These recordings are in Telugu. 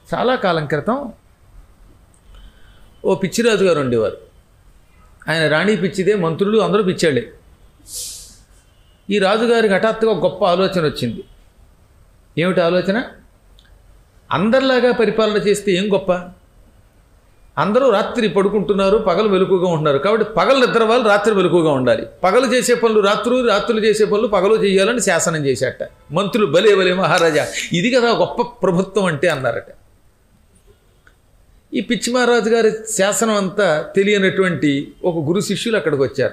చాలా కాలం క్రితం ఓ పిచ్చిరాజు గారు ఉండేవారు ఆయన రాణి పిచ్చిదే మంత్రులు అందరూ పిచ్చాళ్ళే ఈ రాజుగారికి హఠాత్తుగా ఒక గొప్ప ఆలోచన వచ్చింది ఏమిటి ఆలోచన అందరిలాగా పరిపాలన చేస్తే ఏం గొప్ప అందరూ రాత్రి పడుకుంటున్నారు పగలు వెలుగుగా ఉంటున్నారు కాబట్టి పగలు నిద్ర వాళ్ళు రాత్రి వెలుగుగా ఉండాలి పగలు చేసే పనులు రాత్రులు రాత్రులు చేసే పనులు పగలు చేయాలని శాసనం చేశాట మంత్రులు బలే బలే మహారాజా ఇది కదా గొప్ప ప్రభుత్వం అంటే అన్నారట ఈ పిచ్చి మహారాజు గారి శాసనం అంతా తెలియనటువంటి ఒక గురు శిష్యులు అక్కడికి వచ్చారు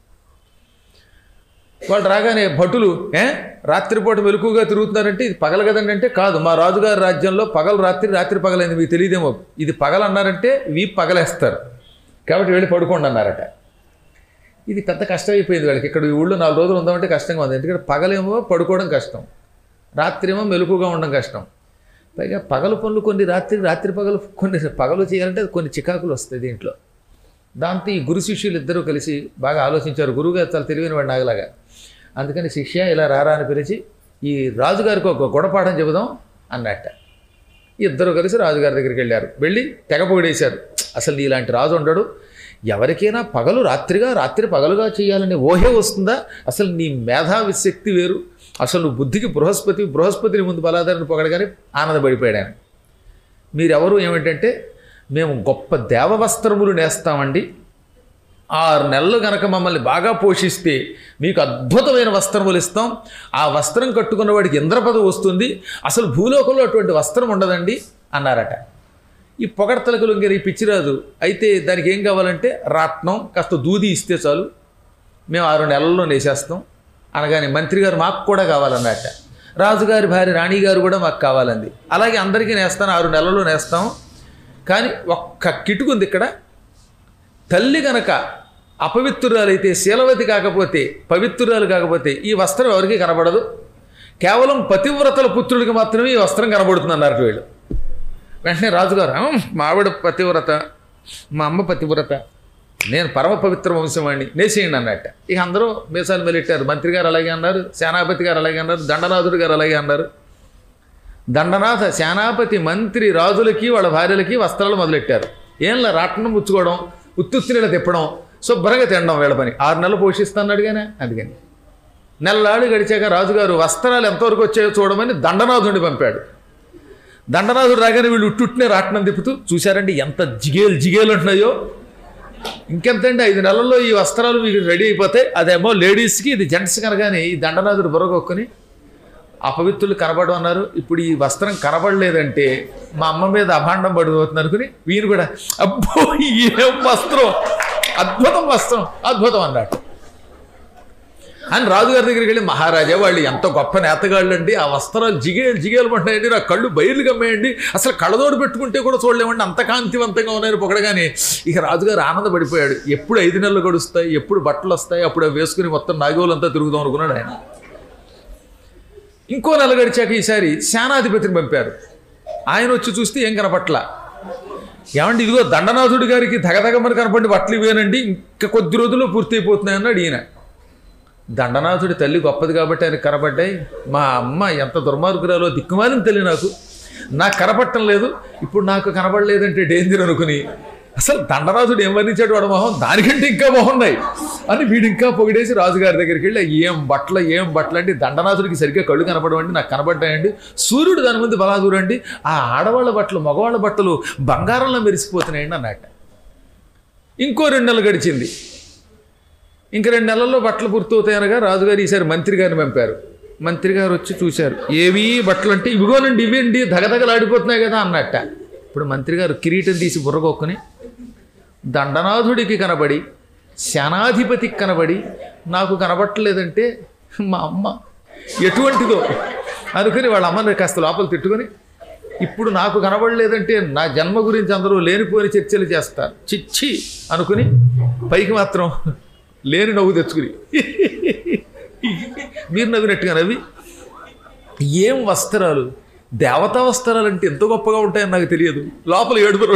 వాళ్ళు రాగానే భటులు ఏ రాత్రిపూట వెలుకుగా తిరుగుతున్నారంటే ఇది పగల కదండి అంటే కాదు మా రాజుగారి రాజ్యంలో పగలు రాత్రి రాత్రి పగలైంది మీకు తెలియదేమో ఇది పగలు అన్నారంటే వీ పగలేస్తారు కాబట్టి వెళ్ళి పడుకోండి అన్నారట ఇది పెద్ద కష్టం అయిపోయింది వాళ్ళకి ఇక్కడ ఈ ఊళ్ళో నాలుగు రోజులు ఉందామంటే కష్టంగా ఉంది ఎందుకంటే పగలేమో పడుకోవడం కష్టం రాత్రి ఏమో మెలకుగా ఉండడం కష్టం పైగా పగలు పనులు కొన్ని రాత్రి రాత్రి పగలు కొన్ని పగలు చేయాలంటే కొన్ని చికాకులు వస్తాయి దీంట్లో దాంతో ఈ గురు శిష్యులు ఇద్దరూ కలిసి బాగా ఆలోచించారు గురువుగారు చాలా తెలివైన వాడు నాగలాగా అందుకని శిష్య ఇలా రారా అని పిలిచి ఈ రాజుగారికి ఒక గుణపాఠం చెబుదాం అన్నట్ట ఇద్దరు కలిసి రాజుగారి దగ్గరికి వెళ్ళారు వెళ్ళి తెగ పొగిడేశారు అసలు ఇలాంటి రాజు ఉండడు ఎవరికైనా పగలు రాత్రిగా రాత్రి పగలుగా చేయాలనే ఊహే వస్తుందా అసలు నీ మేధావి శక్తి వేరు అసలు నువ్వు బుద్ధికి బృహస్పతి బృహస్పతిని ముందు బలాధారని పొగడగానే ఆనందపడిపోయాడు ఆయన మీరెవరు ఏమిటంటే మేము గొప్ప దేవవస్త్రములు నేస్తామండి ఆరు నెలలు గనక మమ్మల్ని బాగా పోషిస్తే మీకు అద్భుతమైన వస్త్రములు ఇస్తాం ఆ వస్త్రం కట్టుకున్న వాడికి ఇంద్రపదవి వస్తుంది అసలు భూలోకంలో అటువంటి వస్త్రం ఉండదండి అన్నారట ఈ పొగడతలకు లొంగిన ఈ పిచ్చిరాజు అయితే దానికి ఏం కావాలంటే రాట్నం కాస్త దూది ఇస్తే చాలు మేము ఆరు నెలల్లో నేసేస్తాం అనగానే మంత్రి గారు మాకు కూడా కావాలన్నట్ట రాజుగారి భార్య రాణి గారు కూడా మాకు కావాలంది అలాగే అందరికీ నేస్తాను ఆరు నెలల్లో నేస్తాం కానీ ఒక్క కిటుకుంది ఇక్కడ తల్లి గనక అపవిత్రురాలైతే శీలవతి కాకపోతే పవిత్రురాలు కాకపోతే ఈ వస్త్రం ఎవరికీ కనబడదు కేవలం పతివ్రతల పుత్రుడికి మాత్రమే ఈ వస్త్రం కనబడుతుంది అన్నారు వీళ్ళు వెంటనే రాజుగారు "ఆ, మా ఆవిడ పతివ్రత మా అమ్మ పతివ్రత నేను పరమ పవిత్ర వంశవాణ్ణి నేసేయండి అన్నట్ట ఇక అందరూ మీసాలు మెలెట్టారు మంత్రి గారు అలాగే అన్నారు సేనాపతి గారు అలాగే అన్నారు దండనాథుడు గారు అలాగే అన్నారు దండనాథ సేనాపతి మంత్రి రాజులకి వాళ్ళ భార్యలకి వస్త్రాలు మొదలెట్టారు ఏంలా రాట్నం ముచ్చుకోవడం ఉత్తుత్తి నీళ్ళ తిప్పడం శుభ్రంగా తినడం వీళ్ళ పని ఆరు నెలలు పోషిస్తాను అడిగానే అందుకని నెలలాళ్ళు గడిచాక రాజుగారు వస్త్రాలు ఎంతవరకు వచ్చాయో చూడమని దండనాథుడిని పంపాడు దండనాథుడు రాగానే వీళ్ళు ఉట్టుట్నే రాట్నం తిప్పుతూ చూశారండి ఎంత జిగేలు జిగేలు ఉంటున్నాయో ఇంకెంతండి ఐదు నెలల్లో ఈ వస్త్రాలు మీకు రెడీ అయిపోతాయి అదేమో లేడీస్కి ఇది జెంట్స్ కనగానే ఈ దండనాథుడు బుర్రగొక్కుని అపవిత్రులు కనబడడం అన్నారు ఇప్పుడు ఈ వస్త్రం కనబడలేదంటే మా అమ్మ మీద అభాండం పడిపోతుంది అనుకుని వీరు కూడా అబ్బో ఏం వస్త్రం అద్భుతం వస్త్రం అద్భుతం అన్నాడు అని రాజుగారి దగ్గరికి వెళ్ళి మహారాజా వాళ్ళు ఎంత గొప్ప నేతగాళ్ళు అండి ఆ వస్త్రాలు జిగేలు జిగేలు పడ్డాయండి నా కళ్ళు బయలు కమ్మేయండి అసలు కళ్ళదోడు పెట్టుకుంటే కూడా చూడలేమండి అంత కాంతివంతంగా ఉన్నాయని పొగడగానే ఇక రాజుగారు ఆనందపడిపోయాడు ఎప్పుడు ఐదు నెలలు గడుస్తాయి ఎప్పుడు బట్టలు వస్తాయి అప్పుడు అవి వేసుకుని మొత్తం నాగోలంతా తిరుగుదాం అనుకున్నాడు ఆయన ఇంకో నెల గడిచాక ఈసారి సేనాధిపతిని పంపారు ఆయన వచ్చి చూస్తే ఏం కనపట్ల ఏమండి ఇదిగో దండనాథుడి గారికి దగదగమని కనపడి బట్టలు ఇవేనండి ఇంకా కొద్ది రోజుల్లో పూర్తి అయిపోతున్నాయి అన్నాడు ఈయన దండనాథుడి తల్లి గొప్పది కాబట్టి ఆయన కనబడ్డాయి మా అమ్మ ఎంత దుర్మార్గురాలో దిక్కుమాలిన తల్లి నాకు నాకు కనపడటం లేదు ఇప్పుడు నాకు కనబడలేదంటే డేంజర్ అనుకుని అసలు దండనాథుడు ఏం వర్ణించాడు వాడు మొహం దానికంటే ఇంకా బాగున్నాయి అని వీడు ఇంకా పొగిడేసి రాజుగారి దగ్గరికి వెళ్ళి ఏం బట్టలు ఏం బట్టలు అంటే దండనాథుడికి సరిగ్గా కళ్ళు కనపడవండి నాకు కనబడ్డాయండి సూర్యుడు దాని ముందు బలా చూడండి ఆ ఆడవాళ్ళ బట్టలు మగవాళ్ళ బట్టలు బంగారంలో మెరిసిపోతున్నాయండి అన్నట్ట ఇంకో రెండు నెలలు గడిచింది ఇంక రెండు నెలల్లో బట్టలు పూర్తవుతాయనగా రాజుగారు ఈసారి మంత్రి గారిని పంపారు మంత్రి గారు వచ్చి చూశారు ఏవి బట్టలు అంటే ఇవిగోనండి ఇవేండి దగదగలాడిపోతున్నాయి కదా అన్నట్ట ఇప్పుడు మంత్రి గారు కిరీటం తీసి బుర్రగొక్కుని దండనాథుడికి కనబడి సేనాధిపతికి కనబడి నాకు కనబట్టలేదంటే మా అమ్మ ఎటువంటిదో అనుకుని వాళ్ళ అమ్మని కాస్త లోపల తిట్టుకొని ఇప్పుడు నాకు కనబడలేదంటే నా జన్మ గురించి అందరూ లేనిపోని చర్చలు చేస్తారు చిచ్చి అనుకుని పైకి మాత్రం లేని నవ్వు తెచ్చుకుని మీరు నవ్వినట్టుగా నవ్వి ఏం వస్త్రాలు దేవతా వస్త్రాలు అంటే ఎంత గొప్పగా ఉంటాయని నాకు తెలియదు లోపల ఏడుపురు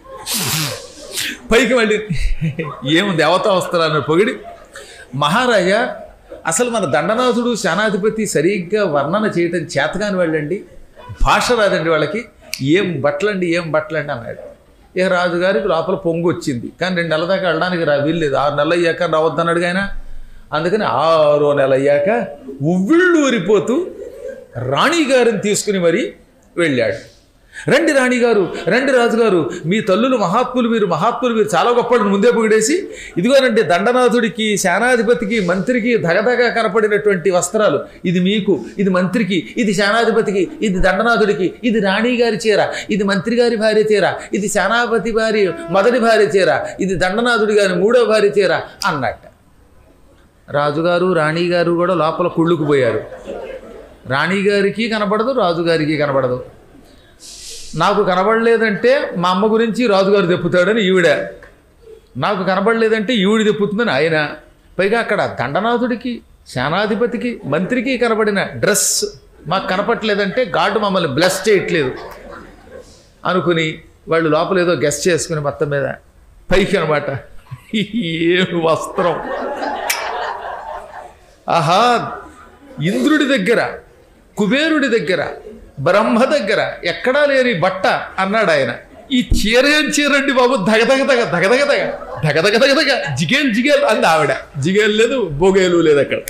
పైకి మళ్ళీ ఏం దేవతా వస్త్రాలను పొగిడి మహారాజా అసలు మన దండనాథుడు సేనాధిపతి సరిగ్గా వర్ణన చేయటం చేతగాని వాళ్ళండి భాష రాదండి వాళ్ళకి ఏం బట్టలండి ఏం బట్టలండి అన్నాడు ఇక రాజుగారికి లోపల పొంగు వచ్చింది కానీ రెండు నెలల దాకా వెళ్ళడానికి రా వీల్లేదు ఆరు నెలలు అయ్యాక రావద్దన్నాడు ఆయన అందుకని ఆరో నెల అయ్యాక ఉవ్విళ్ళు ఊరిపోతూ రాణిగారిని తీసుకుని మరీ వెళ్ళాడు రండి రాణిగారు రండి రాజుగారు మీ తల్లులు మహాత్ములు మీరు మహాత్ములు మీరు చాలా గొప్పవాడిని ముందే పొగిడేసి ఇదిగోనండి దండనాథుడికి సేనాధిపతికి మంత్రికి ధగధగ కనపడినటువంటి వస్త్రాలు ఇది మీకు ఇది మంత్రికి ఇది సేనాధిపతికి ఇది దండనాథుడికి ఇది రాణి గారి చీర ఇది మంత్రి గారి భార్య చీర ఇది సేనాపతి భార్య మొదటి భార్య చీర ఇది దండనాథుడి గారి మూడో భార్య చీర అన్నట్ట రాజుగారు రాణిగారు కూడా లోపల కుళ్ళుకుపోయారు రాణిగారికి కనపడదు రాజుగారికి కనపడదు నాకు కనబడలేదంటే మా అమ్మ గురించి రాజుగారు తెప్పుతాడని ఈవిడ నాకు కనబడలేదంటే ఈవిడ తెప్పుతుందని ఆయన పైగా అక్కడ దండనాథుడికి సేనాధిపతికి మంత్రికి కనబడిన డ్రెస్ మాకు కనపట్లేదంటే గాడ్ మమ్మల్ని బ్లెస్ చేయట్లేదు అనుకుని వాళ్ళు లోపల ఏదో గెస్ట్ చేసుకుని మొత్తం మీద పైకి అనమాట ఏం వస్త్రం ఆహా ఇంద్రుడి దగ్గర కుబేరుడి దగ్గర బ్రహ్మ దగ్గర ఎక్కడా లేని బట్ట అన్నాడు ఆయన ఈ చీర ఏం చీరండి బాబు దగదగ దగ దగదగ దగ దగదగ దగదగ జిగేల్ జిగేల్ అంది ఆవిడ జిగేల్ లేదు బొగేలు లేదు అక్కడ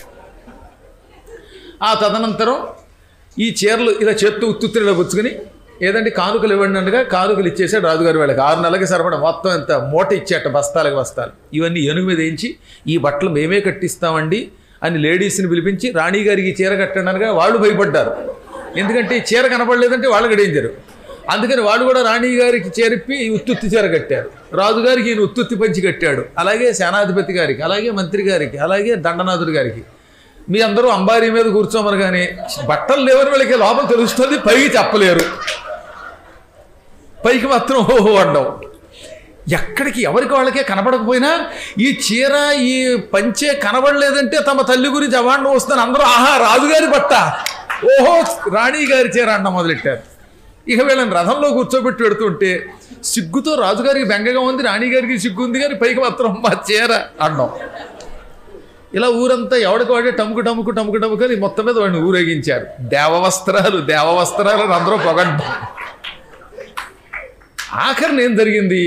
ఆ తదనంతరం ఈ చీరలు ఇలా చేత్తో ఉత్తుత్తిలో పుచ్చుకుని ఏదంటే కానుకలు ఇవ్వండి అనగా కానుకలు ఇచ్చేసాడు రాజుగారి వాళ్ళకి ఆరు నెలలకి సరిపడ మొత్తం ఎంత మూట ఇచ్చేట బస్తాలకు బస్తాలు ఇవన్నీ ఏనుగు మీద వేయించి ఈ బట్టలు మేమే కట్టిస్తామండి అని లేడీస్ని పిలిపించి రాణిగారికి ఈ చీర కట్టండి అనగా వాళ్ళు భయపడ్డారు ఎందుకంటే ఈ చీర కనపడలేదంటే వాళ్ళకి డేంజరు అందుకని వాళ్ళు కూడా రాణి గారికి చేరిపి ఈ ఉత్తుత్తి చీర కట్టారు రాజుగారికి ఈయన ఉత్తుత్తి పంచి కట్టాడు అలాగే సేనాధిపతి గారికి అలాగే మంత్రి గారికి అలాగే దండనాథుడి గారికి మీ అందరూ అంబారీ మీద కూర్చోమని కానీ బట్టలు లేవని వాళ్ళకి లోపల తెలుస్తుంది పైకి చెప్పలేరు పైకి మాత్రం ఓహో అండం ఎక్కడికి ఎవరికి వాళ్ళకే కనపడకపోయినా ఈ చీర ఈ పంచే కనబడలేదంటే తమ తల్లి గురించి అవాండం వస్తాను అందరూ ఆహా రాజుగారి బట్ట ఓహో రాణి గారి చీర అండం మొదలెట్టారు ఇక వీళ్ళని రథంలో కూర్చోబెట్టి పెడుతుంటే సిగ్గుతో రాజుగారికి బెంగగా ఉంది రాణిగారికి సిగ్గు ఉంది కానీ పైకి మాత్రం మా చీర అండం ఇలా ఊరంతా ఎవడికి వాడే టముకు టముకు టముకు టముకు అని మొత్తం మీద వాడిని ఊరేగించారు దేవవస్త్రాలు దేవవస్త్రాలు అని అందరూ పొగడ్డం ఆఖరిని ఏం జరిగింది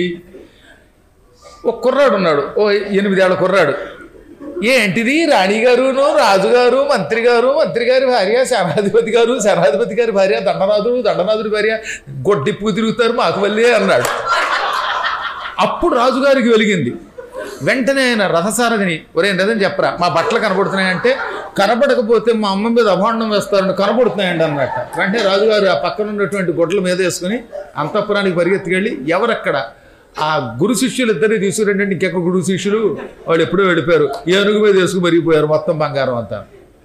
ఒక కుర్రాడు ఉన్నాడు ఓ ఎనిమిదేళ్ల కుర్రాడు ఏంటిది రాణిగారును రాజుగారు మంత్రి గారు మంత్రి గారి భార్య సేనాధిపతి గారు సేనాధిపతి గారి భార్య దండనాథుడు దండనాథుడి భార్య గొడ్డిప్పు తిరుగుతారు మాకు వల్లే అన్నాడు అప్పుడు రాజుగారికి వెలిగింది వెంటనే ఆయన రథసారథిని ఒరే రథం చెప్పరా మా బట్టలు కనబడుతున్నాయంటే కనబడకపోతే మా అమ్మ మీద అభాండం వేస్తారంటే కనబడుతున్నాయండి అన్నట్ట వెంటనే రాజుగారు ఆ పక్కన ఉన్నటువంటి గొడ్ల మీద వేసుకుని అంతఃపురానికి పరిగెత్తుకెళ్ళి ఎవరక్కడ ఆ గురు శిష్యులు ఇద్దరిని తీసుకురండి ఇంకెక్కడ గురు శిష్యులు వాళ్ళు ఎప్పుడో వెళ్ళిపోయారు ఏనుగు మీద వేసుకుని మరిగిపోయారు మొత్తం బంగారం అంతా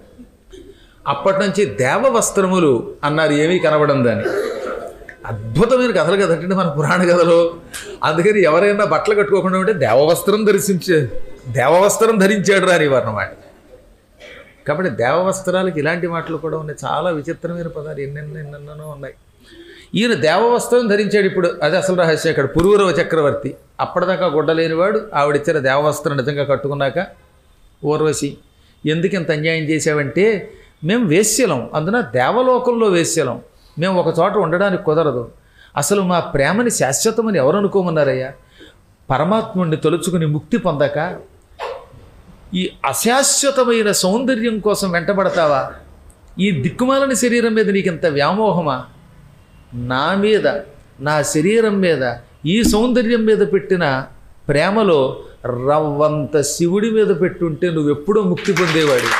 అప్పటి నుంచి దేవ వస్త్రములు అన్నారు ఏమీ కనబడందని అద్భుతమైన కథలు కదంటే మన పురాణ కథలు అందుకని ఎవరైనా బట్టలు కట్టుకోకుండా ఉంటే దేవవస్త్రం ధరించే దేవవస్త్రం ధరించాడు రాని అన్నమాట కాబట్టి దేవవస్త్రాలకి ఇలాంటి మాటలు కూడా ఉన్నాయి చాలా విచిత్రమైన పదాలు ఎన్నెన్నో ఎన్నెన్నో ఉన్నాయి ఈయన దేవవస్త్రం ధరించాడు ఇప్పుడు అది అసలు రహస్యం ఇక్కడ పురూరవ చక్రవర్తి అప్పటిదాకా గుడ్డలేనివాడు ఆవిడిచ్చిన దేవవస్త్రం నిజంగా కట్టుకున్నాక ఊర్వశి ఎందుకు ఇంత అన్యాయం చేశావంటే మేము వేశ్యలం అందున దేవలోకంలో వేశ్యలం మేము ఒక చోట ఉండడానికి కుదరదు అసలు మా ప్రేమని శాశ్వతమని ఎవరు అనుకోమన్నారయ్యా పరమాత్ముడిని తలుచుకుని ముక్తి పొందక ఈ అశాశ్వతమైన సౌందర్యం కోసం వెంటబడతావా ఈ దిక్కుమాలని శరీరం మీద నీకు ఇంత వ్యామోహమా నా మీద నా శరీరం మీద ఈ సౌందర్యం మీద పెట్టిన ప్రేమలో రవ్వంత శివుడి మీద పెట్టుంటే నువ్వు ఎప్పుడో ముక్తి పొందేవాడు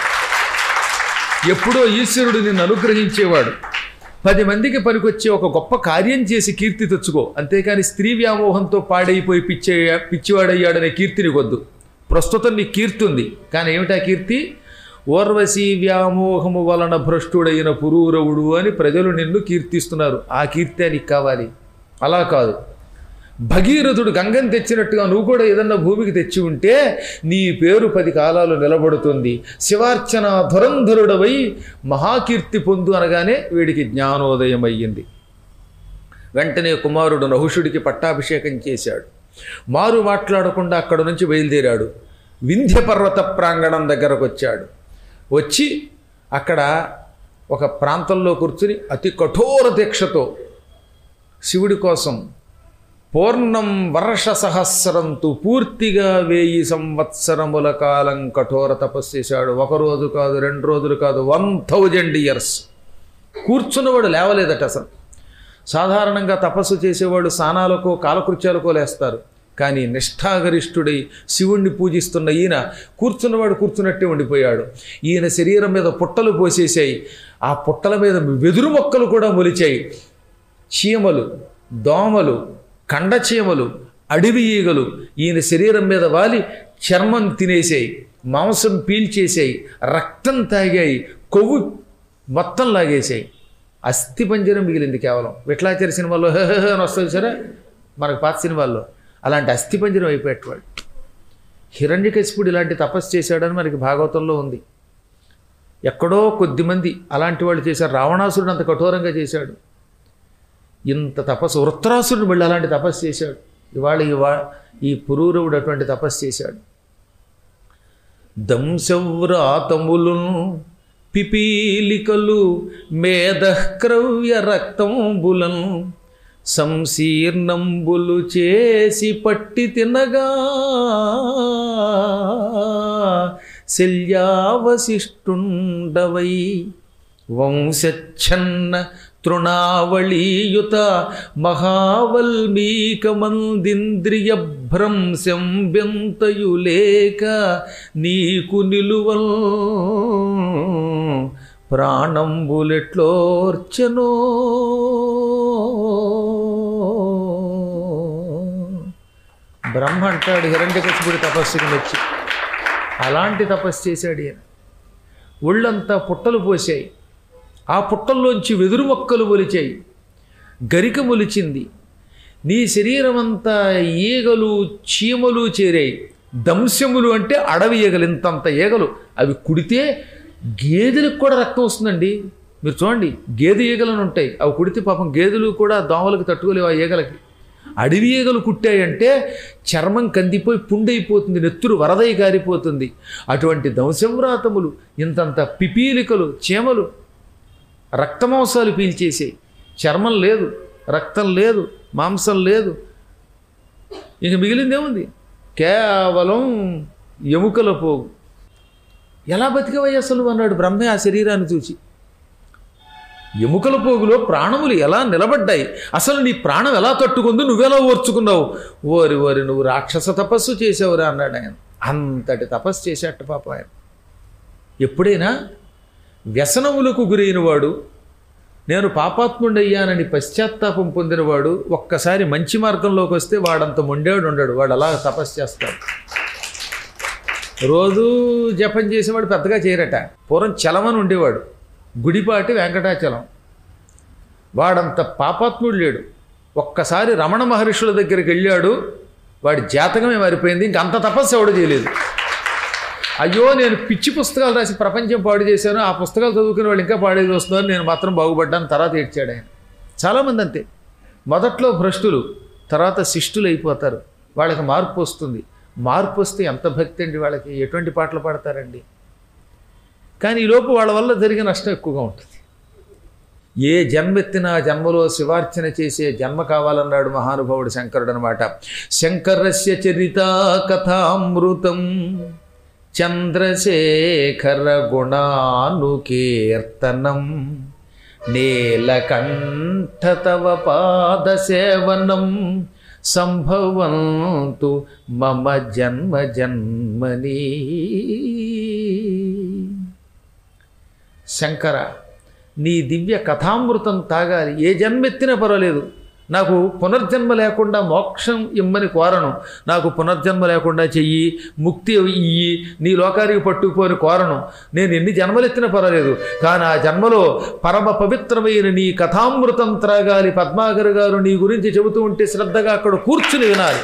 ఎప్పుడో ఈశ్వరుడు నిన్ను అనుగ్రహించేవాడు పది మందికి పనికొచ్చే ఒక గొప్ప కార్యం చేసి కీర్తి తెచ్చుకో అంతేకాని స్త్రీ వ్యామోహంతో పాడైపోయి పిచ్చే పిచ్చివాడయ్యాడనే కీర్తిని వద్దు ప్రస్తుతం నీ కీర్తి ఉంది కానీ ఏమిటా కీర్తి ఓర్వశీ వ్యామోహము వలన భ్రష్టుడైన పురూరవుడు అని ప్రజలు నిన్ను కీర్తిస్తున్నారు ఆ కీర్తే నీకు కావాలి అలా కాదు భగీరథుడు గంగని తెచ్చినట్టుగా నువ్వు కూడా ఏదన్నా భూమికి తెచ్చి ఉంటే నీ పేరు పది కాలాలు నిలబడుతుంది శివార్చన ధురంధరుడవై మహాకీర్తి పొందు అనగానే వీడికి జ్ఞానోదయం అయ్యింది వెంటనే కుమారుడు నహుషుడికి పట్టాభిషేకం చేశాడు మారు మాట్లాడకుండా అక్కడ నుంచి బయలుదేరాడు వింధ్య పర్వత ప్రాంగణం దగ్గరకు వచ్చాడు వచ్చి అక్కడ ఒక ప్రాంతంలో కూర్చుని అతి కఠోర దీక్షతో శివుడి కోసం పూర్ణం వర్ష సహస్రంతు పూర్తిగా వేయి సంవత్సరముల కాలం కఠోర తపస్సు చేశాడు ఒక రోజు కాదు రెండు రోజులు కాదు వన్ థౌజండ్ ఇయర్స్ కూర్చున్నవాడు లేవలేదట అసలు సాధారణంగా తపస్సు చేసేవాడు స్నానాలకో కాలకృత్యాలకో లేస్తారు కానీ నిష్ఠాగరిష్ఠుడై శివుణ్ణి పూజిస్తున్న ఈయన కూర్చున్నవాడు కూర్చున్నట్టే ఉండిపోయాడు ఈయన శరీరం మీద పుట్టలు పోసేసాయి ఆ పుట్టల మీద వెదురు మొక్కలు కూడా మొలిచాయి చీమలు దోమలు కండ చీమలు అడవి ఈగలు ఈయన శరీరం మీద వాలి చర్మం తినేసాయి మాంసం పీల్చేసాయి రక్తం తాగాయి కొవ్వు మొత్తం లాగేసాయి అస్థి పంజరం మిగిలింది కేవలం విట్లాచారి సినిమాల్లో హే హే హే అని వస్తుంది సరే మనకు పాత సినిమాల్లో అలాంటి అస్థి పంజరం అయిపోయేటవాడు హిరణ్యకశిపుడు ఇలాంటి తపస్సు చేశాడని మనకి భాగవతంలో ఉంది ఎక్కడో కొద్దిమంది అలాంటి వాళ్ళు చేశారు రావణాసురుడు అంత కఠోరంగా చేశాడు ఇంత తపస్సు వృత్రాసురుడు మళ్ళీ అలాంటి తపస్సు చేశాడు ఇవాళ ఇవా ఈ పురూరవుడు అటువంటి తపస్సు చేశాడు దంశవ్రాతములును పిపీలికలు మేధక్రవ్య రక్తంబులను సంశీర్ణంబులు చేసి పట్టి తినగా శల్యావశిష్టుండవై వంశచ్ఛన్న తృణావళీయుత మహావల్మీకమందింద్రియ భ్రంశం బెంతయులేక నీకు నిలువల్ ప్రాణంబులెట్లోర్చనో బ్రహ్మ అంటాడు హిరణ్యకశిపుడి తపస్సుకి మెచ్చి అలాంటి తపస్సు చేశాడు ఈయన ఒళ్ళంతా పుట్టలు పోసాయి ఆ పుట్టల్లోంచి వెదురు మొక్కలు మొలిచాయి గరిక మొలిచింది నీ శరీరం అంతా ఈగలు చీమలు చేరాయి దంశములు అంటే అడవి ఈగలు ఇంతంత ఈగలు అవి కుడితే గేదెలకు కూడా రక్తం వస్తుందండి మీరు చూడండి గేదె ఈగలను ఉంటాయి అవి కుడితే పాపం గేదెలు కూడా దోమలకు తట్టుకోలేవు ఆ ఈగలకి అడవి ఈగలు కుట్టాయంటే చర్మం కందిపోయి పుండైపోతుంది నెత్తురు వరదై కారిపోతుంది అటువంటి దంశవ్రాతములు ఇంతంత పిపీలికలు చీమలు రక్తమాంసాలు పీల్చేసాయి చర్మం లేదు రక్తం లేదు మాంసం లేదు ఇక మిగిలిందేముంది కేవలం ఎముకల పోగు ఎలా బతికవయ్య అసలు అన్నాడు బ్రహ్మే ఆ శరీరాన్ని చూచి ఎముకల పోగులో ప్రాణములు ఎలా నిలబడ్డాయి అసలు నీ ప్రాణం ఎలా తట్టుకుందో నువ్వెలా ఓర్చుకున్నావు ఓరి ఓరి నువ్వు రాక్షస తపస్సు చేసావురా అన్నాడు ఆయన అంతటి తపస్సు చేసేట పాప ఆయన ఎప్పుడైనా వ్యసనములకు గురైన వాడు నేను పాపాత్ముడయ్యానని పశ్చాత్తాపం పొందినవాడు ఒక్కసారి మంచి మార్గంలోకి వస్తే వాడంత మొండేవాడు ఉండడు వాడు అలా తపస్సు చేస్తాడు రోజు జపం చేసేవాడు పెద్దగా చేయరట పూర్వం చలమని ఉండేవాడు గుడిపాటి వెంకటాచలం వాడంత పాపాత్ముడు లేడు ఒక్కసారి రమణ మహర్షుల దగ్గరికి వెళ్ళాడు వాడి జాతకమే మారిపోయింది ఇంక అంత తపస్సు ఎవడు చేయలేదు అయ్యో నేను పిచ్చి పుస్తకాలు రాసి ప్రపంచం పాడు చేశాను ఆ పుస్తకాలు చదువుకునే వాళ్ళు ఇంకా పాడేది వస్తున్నారు నేను మాత్రం బాగుపడ్డాను తర్వాత ఏడ్చాడు ఆయన చాలామంది అంతే మొదట్లో భ్రష్టులు తర్వాత శిష్టులు అయిపోతారు వాళ్ళకి మార్పు వస్తుంది మార్పు వస్తే ఎంత భక్తి అండి వాళ్ళకి ఎటువంటి పాటలు పాడతారండి కానీ ఈలోపు వాళ్ళ వల్ల జరిగే నష్టం ఎక్కువగా ఉంటుంది ఏ జన్మెత్తిన జన్మలో శివార్చన చేసే జన్మ కావాలన్నాడు మహానుభావుడు శంకరుడు అనమాట శంకరస్య చరిత కథామృతం చంద్రశేఖర గుణానుకీర్తనం నీలకంఠ తవ పాదసేవనం సంభవంతు మమ జన్మ జన్మని శంకర నీ దివ్య కథామృతం తాగాలి ఏ జన్మెత్తినా పర్వాలేదు నాకు పునర్జన్మ లేకుండా మోక్షం ఇమ్మని కోరను నాకు పునర్జన్మ లేకుండా చెయ్యి ముక్తి ఇయ్యి నీ లోకానికి పట్టుకుపోని కోరను నేను ఎన్ని జన్మలెత్తినా పర్వాలేదు కానీ ఆ జన్మలో పరమ పవిత్రమైన నీ కథామృతం త్రాగాలి పద్మాకర్ గారు నీ గురించి చెబుతూ ఉంటే శ్రద్ధగా అక్కడ కూర్చుని వినాలి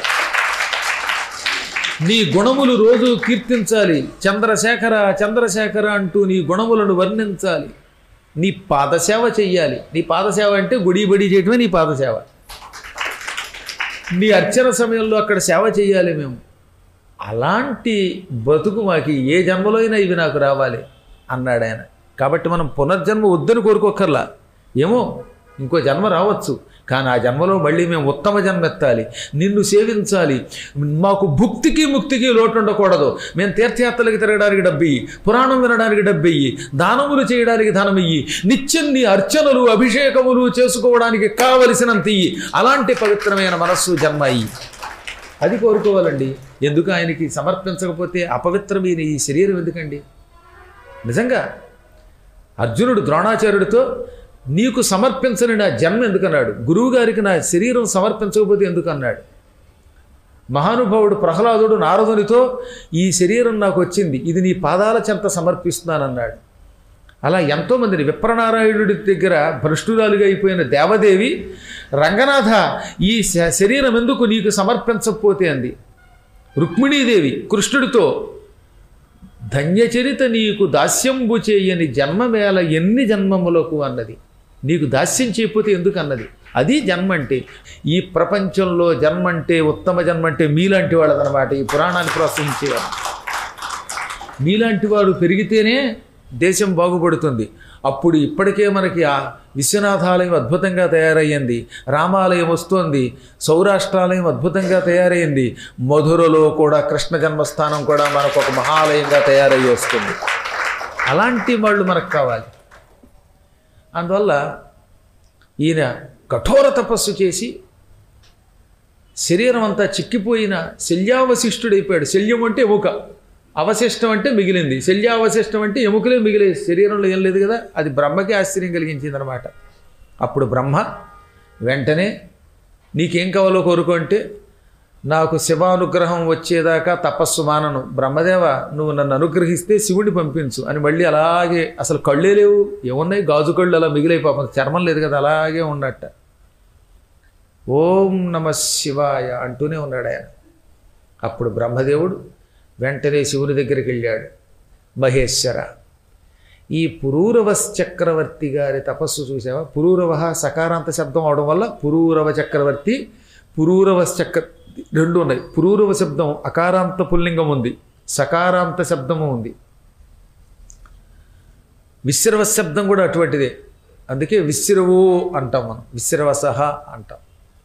నీ గుణములు రోజు కీర్తించాలి చంద్రశేఖర చంద్రశేఖర అంటూ నీ గుణములను వర్ణించాలి నీ పాదసేవ చెయ్యాలి నీ పాదసేవ అంటే గుడి బడి చేయటమే నీ పాదసేవ నీ అర్చన సమయంలో అక్కడ సేవ చేయాలి మేము అలాంటి బతుకు మాకి ఏ జన్మలో అయినా ఇవి నాకు రావాలి అన్నాడు ఆయన కాబట్టి మనం పునర్జన్మ వద్దని కోరుకోకర్లా ఏమో ఇంకో జన్మ రావచ్చు కానీ ఆ జన్మలో మళ్ళీ మేము ఉత్తమ జన్మ ఎత్తాలి నిన్ను సేవించాలి మాకు భుక్తికి ముక్తికి లోటు ఉండకూడదు మేము తీర్థయాత్రలకి తిరగడానికి డబ్బియ్యి పురాణం వినడానికి డబ్బియ్యి దానములు చేయడానికి ధనం ఇయ్యి నిత్యం నీ అర్చనలు అభిషేకములు చేసుకోవడానికి కావలసినంత ఇయ్యి అలాంటి పవిత్రమైన మనస్సు జన్మ అయ్యి అది కోరుకోవాలండి ఎందుకు ఆయనకి సమర్పించకపోతే అపవిత్రమైన ఈ శరీరం ఎందుకండి నిజంగా అర్జునుడు ద్రోణాచార్యుడితో నీకు సమర్పించని నా జన్మ ఎందుకన్నాడు గురువు గారికి నా శరీరం సమర్పించకపోతే ఎందుకు అన్నాడు మహానుభావుడు ప్రహ్లాదుడు నారదునితో ఈ శరీరం నాకు వచ్చింది ఇది నీ పాదాల చెంత సమర్పిస్తున్నానన్నాడు అలా ఎంతోమందిని విప్రనారాయణుడి దగ్గర భ్రష్టురాలుగా అయిపోయిన దేవదేవి రంగనాథ ఈ శ- శరీరం ఎందుకు నీకు సమర్పించకపోతే అంది రుక్మిణీదేవి కృష్ణుడితో ధన్యచరిత నీకు దాస్యంబు చేయని జన్మవేళ ఎన్ని జన్మములకు అన్నది నీకు దాస్యం చేయకపోతే ఎందుకు అన్నది అది జన్మ అంటే ఈ ప్రపంచంలో జన్మ అంటే ఉత్తమ జన్మ అంటే మీలాంటి వాళ్ళదనమాట ఈ పురాణాన్ని ప్రోత్సహించేవారు మీలాంటి వాడు పెరిగితేనే దేశం బాగుపడుతుంది అప్పుడు ఇప్పటికే మనకి ఆ విశ్వనాథాలయం అద్భుతంగా తయారయ్యింది రామాలయం వస్తోంది సౌరాష్ట్రాలయం అద్భుతంగా తయారైంది మధురలో కూడా కృష్ణ జన్మస్థానం కూడా మనకు ఒక మహాలయంగా తయారయ్యి వస్తుంది అలాంటి వాళ్ళు మనకు కావాలి అందువల్ల ఈయన కఠోర తపస్సు చేసి శరీరం అంతా చిక్కిపోయిన శల్యావశిష్టుడైపోయాడు శల్యం అంటే ఎముక అవశిష్టం అంటే మిగిలింది శల్యావశిష్టం అంటే ఎముకలే మిగిలే శరీరంలో ఏం లేదు కదా అది బ్రహ్మకి ఆశ్చర్యం కలిగించింది అనమాట అప్పుడు బ్రహ్మ వెంటనే నీకేం కావాలో కోరుకో అంటే నాకు శివానుగ్రహం వచ్చేదాకా తపస్సు మానను బ్రహ్మదేవ నువ్వు నన్ను అనుగ్రహిస్తే శివుడిని పంపించు అని మళ్ళీ అలాగే అసలు కళ్ళే లేవు ఏమున్నాయి గాజు కళ్ళు అలా మిగిలే పాపం చర్మం లేదు కదా అలాగే ఉన్నట్ట ఓం నమ శివాయ అంటూనే ఉన్నాడు ఆయన అప్పుడు బ్రహ్మదేవుడు వెంటనే శివుని దగ్గరికి వెళ్ళాడు మహేశ్వర ఈ పురూరవ చక్రవర్తి గారి తపస్సు చూసావా పురూరవ సకారాంత శబ్దం అవడం వల్ల పురూరవ చక్రవర్తి పురూరవ చక్ర రెండు ఉన్నాయి పురూరవ శబ్దం అకారాంత పుల్లింగం ఉంది సకారాంత శబ్దము ఉంది విశ్రవ శబ్దం కూడా అటువంటిదే అందుకే విశ్రవో అంటాం మనం విశ్రవసహ అంటాం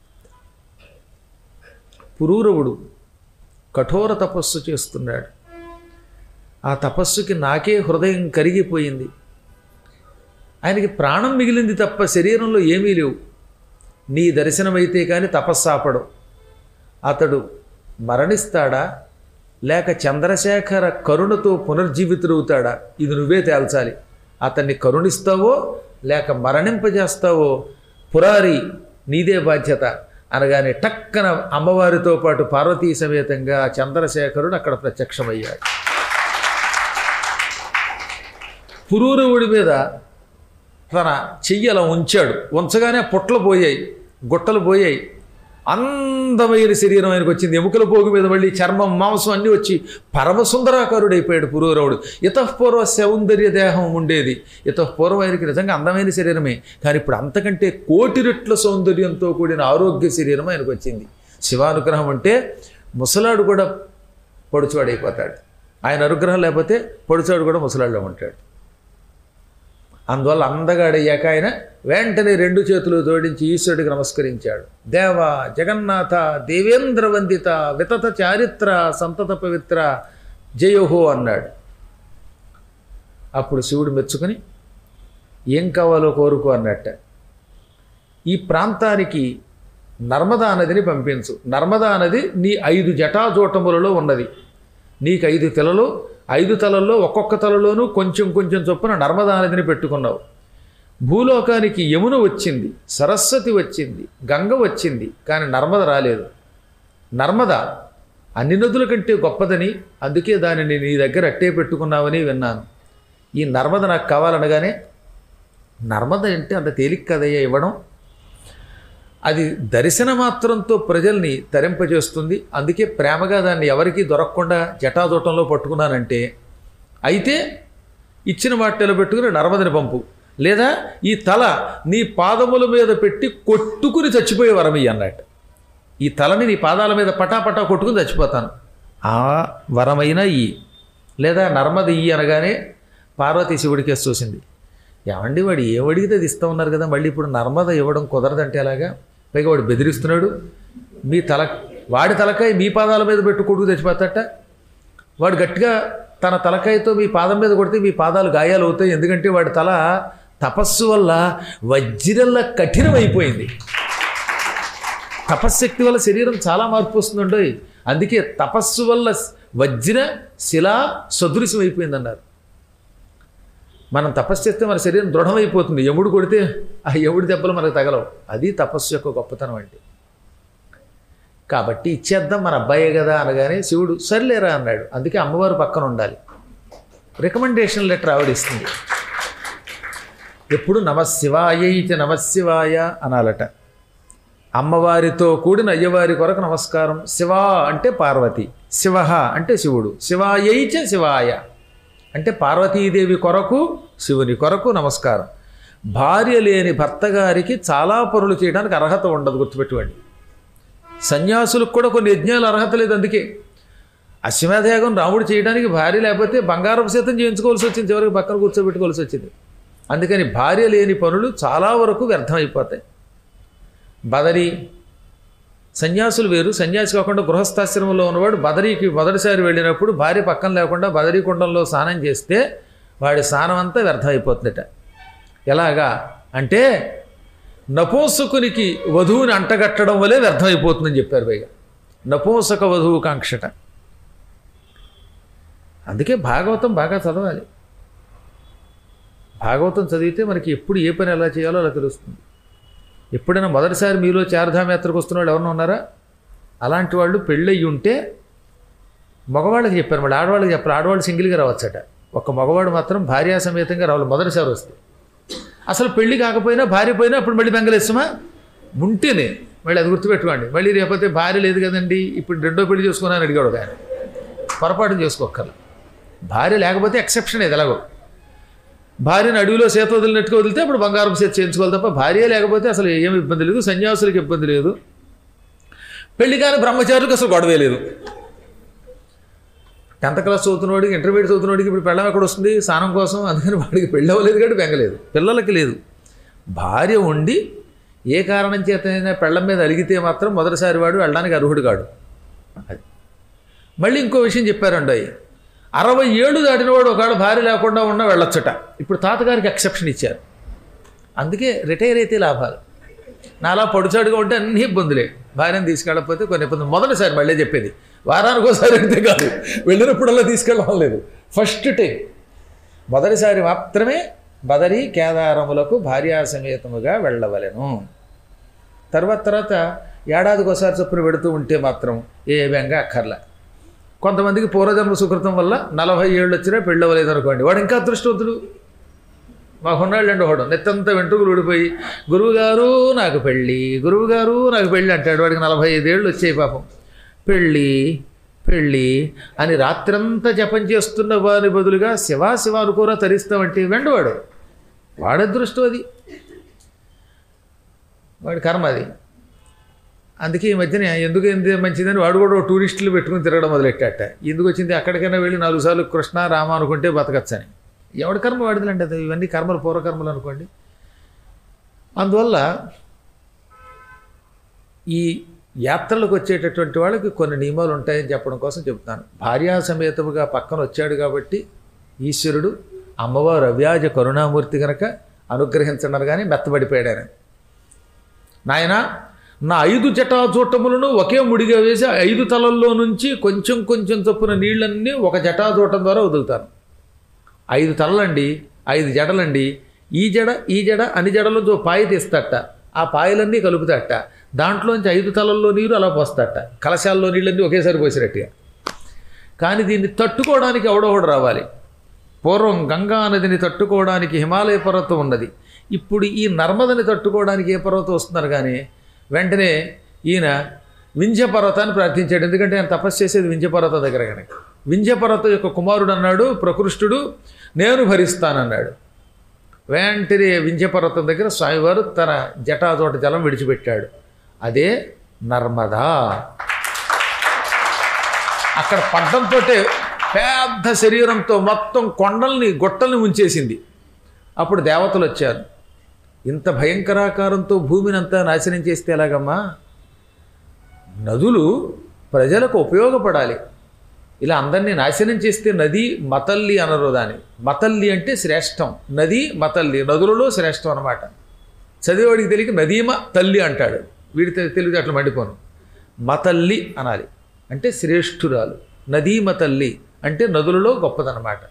పురూరవుడు కఠోర తపస్సు చేస్తున్నాడు ఆ తపస్సుకి నాకే హృదయం కరిగిపోయింది ఆయనకి ప్రాణం మిగిలింది తప్ప శరీరంలో ఏమీ లేవు నీ దర్శనమైతే కానీ తపస్సు ఆపడు అతడు మరణిస్తాడా లేక చంద్రశేఖర కరుణతో పునర్జీవితుడవుతాడా ఇది నువ్వే తేల్చాలి అతన్ని కరుణిస్తావో లేక మరణింపజేస్తావో పురారి నీదే బాధ్యత అనగానే టక్కన అమ్మవారితో పాటు పార్వతీ సమేతంగా చంద్రశేఖరుడు అక్కడ ప్రత్యక్షమయ్యాడు పురూరవుడి మీద తన చెయ్యి అలా ఉంచాడు ఉంచగానే పుట్టలు పోయాయి గుట్టలు పోయాయి అందమైన శరీరం ఆయనకు వచ్చింది ఎముకల పోగు మీద మళ్ళీ చర్మం మాంసం అన్నీ వచ్చి పరమసుందరాకారుడైపోయాడు పురూరవుడు ఇతఃపూర్వ సౌందర్య దేహం ఉండేది ఇతఃపూర్వం ఆయనకి నిజంగా అందమైన శరీరమే కానీ ఇప్పుడు అంతకంటే కోటి రెట్ల సౌందర్యంతో కూడిన ఆరోగ్య శరీరం ఆయనకు వచ్చింది శివానుగ్రహం అంటే ముసలాడు కూడా పొడుచువాడైపోతాడు ఆయన అనుగ్రహం లేకపోతే పొడుచాడు కూడా ముసలాడులో ఉంటాడు అందువల్ల అందగాడయ్యాక ఆయన వెంటనే రెండు చేతులు జోడించి ఈశ్వరుడికి నమస్కరించాడు దేవ జగన్నాథ దేవేంద్ర వందిత వితత చారిత్ర సంతత పవిత్ర జయోహో అన్నాడు అప్పుడు శివుడు మెచ్చుకొని ఏం కావాలో కోరుకో అన్నట్ట ఈ ప్రాంతానికి నర్మదా నదిని పంపించు నర్మదా నది నీ ఐదు జటాజూటములలో ఉన్నది నీకు ఐదు తెలలు ఐదు తలల్లో ఒక్కొక్క తలలోనూ కొంచెం కొంచెం చొప్పున నర్మదా నదిని పెట్టుకున్నావు భూలోకానికి యమున వచ్చింది సరస్వతి వచ్చింది గంగ వచ్చింది కానీ నర్మద రాలేదు నర్మద అన్ని నదుల కంటే గొప్పదని అందుకే దానిని నీ దగ్గర అట్టే పెట్టుకున్నావని విన్నాను ఈ నర్మద నాకు కావాలనగానే నర్మద అంటే అంత తేలిక కదయ్యా ఇవ్వడం అది దర్శన మాత్రంతో ప్రజల్ని తరింపజేస్తుంది అందుకే ప్రేమగా దాన్ని ఎవరికీ దొరకకుండా జటాదూటంలో పట్టుకున్నానంటే అయితే ఇచ్చిన వాటిలో పెట్టుకుని నర్మదని పంపు లేదా ఈ తల నీ పాదముల మీద పెట్టి కొట్టుకుని చచ్చిపోయే వరమయ్యి అన్నట్టు ఈ తలని నీ పాదాల మీద పటాపటా కొట్టుకుని చచ్చిపోతాను ఆ వరమైనా ఈ లేదా నర్మద ఇయ్యి అనగానే పార్వతీ శివుడి కేసు చూసింది ఏమండి వాడు ఏం అడిగితే అది ఇస్తా ఉన్నారు కదా మళ్ళీ ఇప్పుడు నర్మద ఇవ్వడం కుదరదంటే ఎలాగా పైగా వాడు బెదిరిస్తున్నాడు మీ తల వాడి తలకాయ మీ పాదాల మీద పెట్టు కొడుకు తెచ్చిపోతాట వాడు గట్టిగా తన తలకాయతో మీ పాదం మీద కొడితే మీ పాదాలు గాయాలు అవుతాయి ఎందుకంటే వాడి తల తపస్సు వల్ల వజ్రంలా కఠినమైపోయింది తపశ్శక్తి వల్ల శరీరం చాలా మార్పు వస్తుందండి అందుకే తపస్సు వల్ల వజ్ర శిలా సదృశ్యం అయిపోయింది అన్నారు మనం తపస్సు చేస్తే మన శరీరం దృఢమైపోతుంది యముడు కొడితే ఆ యముడి దెబ్బలు మనకు తగలవు అది తపస్సు యొక్క గొప్పతనం అంటే కాబట్టి ఇచ్చేద్దాం మన అబ్బాయే కదా అనగానే శివుడు సర్లేరా అన్నాడు అందుకే అమ్మవారు పక్కన ఉండాలి రికమెండేషన్ లెటర్ ఆవిడిస్తుంది ఎప్పుడు నమశివాయ ఇది నమశివాయ అనాలట అమ్మవారితో కూడిన అయ్యవారి కొరకు నమస్కారం శివ అంటే పార్వతి శివ అంటే శివుడు శివాయైచ శివాయ అంటే పార్వతీదేవి కొరకు శివుని కొరకు నమస్కారం భార్య లేని భర్త గారికి చాలా పనులు చేయడానికి అర్హత ఉండదు గుర్తుపెట్టుకోండి సన్యాసులకు కూడా కొన్ని యజ్ఞాలు అర్హత లేదు అందుకే అశ్వమేధయాగం రాముడు చేయడానికి భార్య లేకపోతే బంగారం శాతం చేయించుకోవాల్సి వచ్చింది చివరికి పక్కన కూర్చోబెట్టుకోవాల్సి వచ్చింది అందుకని భార్య లేని పనులు చాలా వరకు వ్యర్థమైపోతాయి బదరి సన్యాసులు వేరు సన్యాసి కాకుండా గృహస్థాశ్రమంలో ఉన్నవాడు బదరీకి మొదటిసారి వెళ్ళినప్పుడు భార్య పక్కన లేకుండా బదరీ కుండంలో స్నానం చేస్తే వాడి స్నానం అంతా వ్యర్థమైపోతుందట ఎలాగా అంటే నపూంసకునికి వధువుని అంటగట్టడం వలె వ్యర్థమైపోతుందని చెప్పారు పైగా నపూంసక వధువు కాంక్షట అందుకే భాగవతం బాగా చదవాలి భాగవతం చదివితే మనకి ఎప్పుడు ఏ పని ఎలా చేయాలో అలా తెలుస్తుంది ఎప్పుడైనా మొదటిసారి మీలో చార్ధామ యాత్రకు వస్తున్న వాళ్ళు ఎవరైనా ఉన్నారా అలాంటి వాళ్ళు పెళ్ళయి ఉంటే మగవాళ్ళకి చెప్పారు మళ్ళీ ఆడవాళ్ళకి చెప్పారు ఆడవాళ్ళు సింగిల్గా రావచ్చట ఒక మగవాడు మాత్రం భార్యా సమేతంగా రావాలి మొదటిసారి వస్తే అసలు పెళ్లి కాకపోయినా భార్య పోయినా అప్పుడు మళ్ళీ బెంగలేస్తామా ఉంటేనే మళ్ళీ అది గుర్తుపెట్టుకోండి మళ్ళీ రేపొతే భార్య లేదు కదండి ఇప్పుడు రెండో పెళ్లి చేసుకున్నాను అడిగాడు ఒక ఆయన పొరపాటు చేసుకోక్కర్ల భార్య లేకపోతే ఎక్సెప్షన్ ఇది ఎలాగో భార్యను అడవిలో చేత వదిలినట్టుగా వదిలితే అప్పుడు బంగారం చేతి చేయించుకోవాలి తప్ప భార్య లేకపోతే అసలు ఏమి ఇబ్బంది లేదు సన్యాసులకు ఇబ్బంది లేదు పెళ్లి కాని బ్రహ్మచారులకు అసలు గొడవే లేదు టెన్త్ క్లాస్ చదువుతున్నవాడికి ఇంటర్మీడియట్ చదువుతున్నవాడికి ఇప్పుడు పెళ్ళం ఎక్కడ వస్తుంది స్నానం కోసం అందుకని వాడికి పెళ్ళి అవ్వలేదు కాబట్టి బెంగలేదు పిల్లలకి లేదు భార్య ఉండి ఏ కారణం చేతనైనా పెళ్ళం మీద అలిగితే మాత్రం మొదటిసారి వాడు వెళ్ళడానికి అర్హుడు కాడు అది మళ్ళీ ఇంకో విషయం చెప్పారండి అయ్యి అరవై ఏళ్ళు దాటినవాడు ఒకవేళ భార్య లేకుండా ఉన్నా వెళ్ళొచ్చట ఇప్పుడు తాతగారికి ఎక్సెప్షన్ ఇచ్చారు అందుకే రిటైర్ అయితే లాభాలు నాలా పొడిచాడుగా ఉంటే అన్ని ఇబ్బందులే భార్యను తీసుకెళ్ళకపోతే కొన్ని ఇబ్బందులు మొదటిసారి మళ్ళీ చెప్పేది వారానికి ఒకసారి అయితే కాదు వెళ్ళినప్పుడల్లా తీసుకెళ్ళడం లేదు ఫస్ట్ టైం మొదటిసారి మాత్రమే బదరి కేదారములకు భార్యా సమేతముగా వెళ్ళవలెను తర్వాత తర్వాత ఏడాదికి ఒకసారి చొప్పున పెడుతూ ఉంటే మాత్రం ఏ బెంగ అక్కర్లా కొంతమందికి పూర్వజన్మ సుకృతం వల్ల నలభై ఏళ్ళు వచ్చినా పెళ్ళి అవ్వలేదు అనుకోండి వాడు ఇంకా అదృష్టవంతుడు మాకున్నాళ్ళు అండి ఒకడు నెత్తంతా వెంట్రుకలు ఊడిపోయి గురువుగారు నాకు పెళ్ళి గురువుగారు నాకు పెళ్ళి అంటాడు వాడికి నలభై ఐదేళ్ళు వచ్చాయి పాపం పెళ్ళి పెళ్ళి అని రాత్రంతా జపం చేస్తున్న వారి బదులుగా శివ శివ అనుకోరా తరిస్తామంటే వెండవాడు వాడి అదృష్టం అది వాడి కర్మ అది అందుకే ఈ మధ్యన ఎందుకు ఎంత మంచిదని వాడు కూడా ఓ టూరిస్టులు పెట్టుకుని తిరగడం మొదలెట్టాట ఎందుకు వచ్చింది అక్కడికైనా వెళ్ళి నాలుగు సార్లు కృష్ణ రామ అనుకుంటే బతకచ్చని ఎవడి కర్మ వాడిదిలండి అది ఇవన్నీ కర్మలు పూర్వకర్మలు అనుకోండి అందువల్ల ఈ యాత్రలకు వచ్చేటటువంటి వాళ్ళకి కొన్ని నియమాలు ఉంటాయని చెప్పడం కోసం చెప్తాను భార్యా సమేతముగా పక్కన వచ్చాడు కాబట్టి ఈశ్వరుడు అమ్మవారు అవ్యాజ కరుణామూర్తి కనుక అనుగ్రహించడం కానీ మెత్తబడిపోయాడు ఆయన నాయన నా ఐదు జటాజూటములను ఒకే ముడిగా వేసి ఐదు తలల్లో నుంచి కొంచెం కొంచెం చొప్పున నీళ్ళన్నీ ఒక జటాజూటం ద్వారా వదులుతాను ఐదు తలలండి ఐదు జడలండి ఈ జడ ఈ జడ అన్ని జడలతో పాయ తీస్తట ఆ పాయలన్నీ కలుపుతాట దాంట్లోంచి ఐదు తలల్లో నీరు అలా పోస్తాట కలశాల్లో నీళ్ళన్నీ ఒకేసారి పోసినట్టుగా కానీ దీన్ని తట్టుకోవడానికి ఎవడో ఒకడు రావాలి పూర్వం గంగా నదిని తట్టుకోవడానికి హిమాలయ పర్వతం ఉన్నది ఇప్పుడు ఈ నర్మదని తట్టుకోవడానికి ఏ పర్వతం వస్తున్నారు కానీ వెంటనే ఈయన వింధ్య పర్వతాన్ని ప్రార్థించాడు ఎందుకంటే ఆయన తపస్సు చేసేది వింధ్య పర్వతం దగ్గర కనుక వింధ్య పర్వతం యొక్క కుమారుడు అన్నాడు ప్రకృష్టుడు నేను భరిస్తానన్నాడు వెంటనే వింధ్య పర్వతం దగ్గర స్వామివారు తన జటాజోట జలం విడిచిపెట్టాడు అదే నర్మదా అక్కడ పడ్డంతో పెద్ద శరీరంతో మొత్తం కొండల్ని గొట్టల్ని ఉంచేసింది అప్పుడు దేవతలు వచ్చారు ఇంత భయంకరాకారంతో భూమిని అంతా నాశనం చేస్తే ఎలాగమ్మా నదులు ప్రజలకు ఉపయోగపడాలి ఇలా అందరినీ నాశనం చేస్తే నది మతల్లి అనరు దాని మతల్లి అంటే శ్రేష్టం నది మతల్లి నదులలో శ్రేష్టం అనమాట చదివేవాడికి తెలియక నదీమ తల్లి అంటాడు వీడి తె- తెలివితే అట్లా మండిపోను మతల్లి అనాలి అంటే శ్రేష్ఠురాలు నదీమ తల్లి అంటే నదులలో గొప్పదనమాట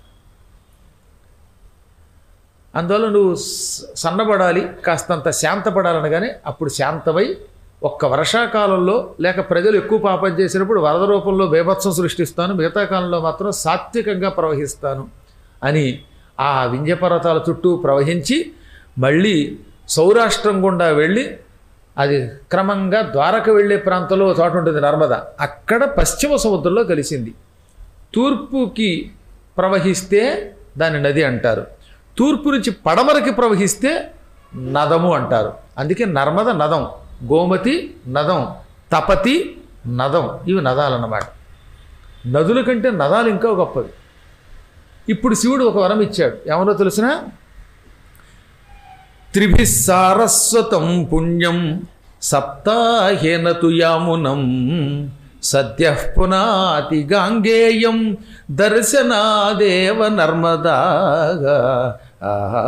అందువల్ల నువ్వు స- సన్నబడాలి కాస్తంత శాంతపడాలనగానే అప్పుడు శాంతమై ఒక్క వర్షాకాలంలో లేక ప్రజలు ఎక్కువ పాపం చేసినప్పుడు వరద రూపంలో బేభత్సం సృష్టిస్తాను మిగతా కాలంలో మాత్రం సాత్వికంగా ప్రవహిస్తాను అని ఆ వింధ్యపర్వతాల చుట్టూ ప్రవహించి మళ్ళీ సౌరాష్ట్రం గుండా వెళ్ళి అది క్రమంగా ద్వారక వెళ్ళే ప్రాంతంలో ఒక చోట ఉంటుంది నర్మద అక్కడ పశ్చిమ సముద్రంలో కలిసింది తూర్పుకి ప్రవహిస్తే దాన్ని నది అంటారు తూర్పు నుంచి పడమరకి ప్రవహిస్తే నదము అంటారు అందుకే నర్మద నదం గోమతి నదం తపతి నదం ఇవి నదాలన్నమాట నదుల కంటే నదాలు ఇంకా గొప్పవి ఇప్పుడు శివుడు ఒక వరం ఇచ్చాడు ఏమన్నా తెలిసిన త్రిభి సారస్వతం పుణ్యం సప్తాహేన తు యామునం సద్య పునాతి గాంగేయం దర్శనాదేవ నర్మదాగా ఆహా.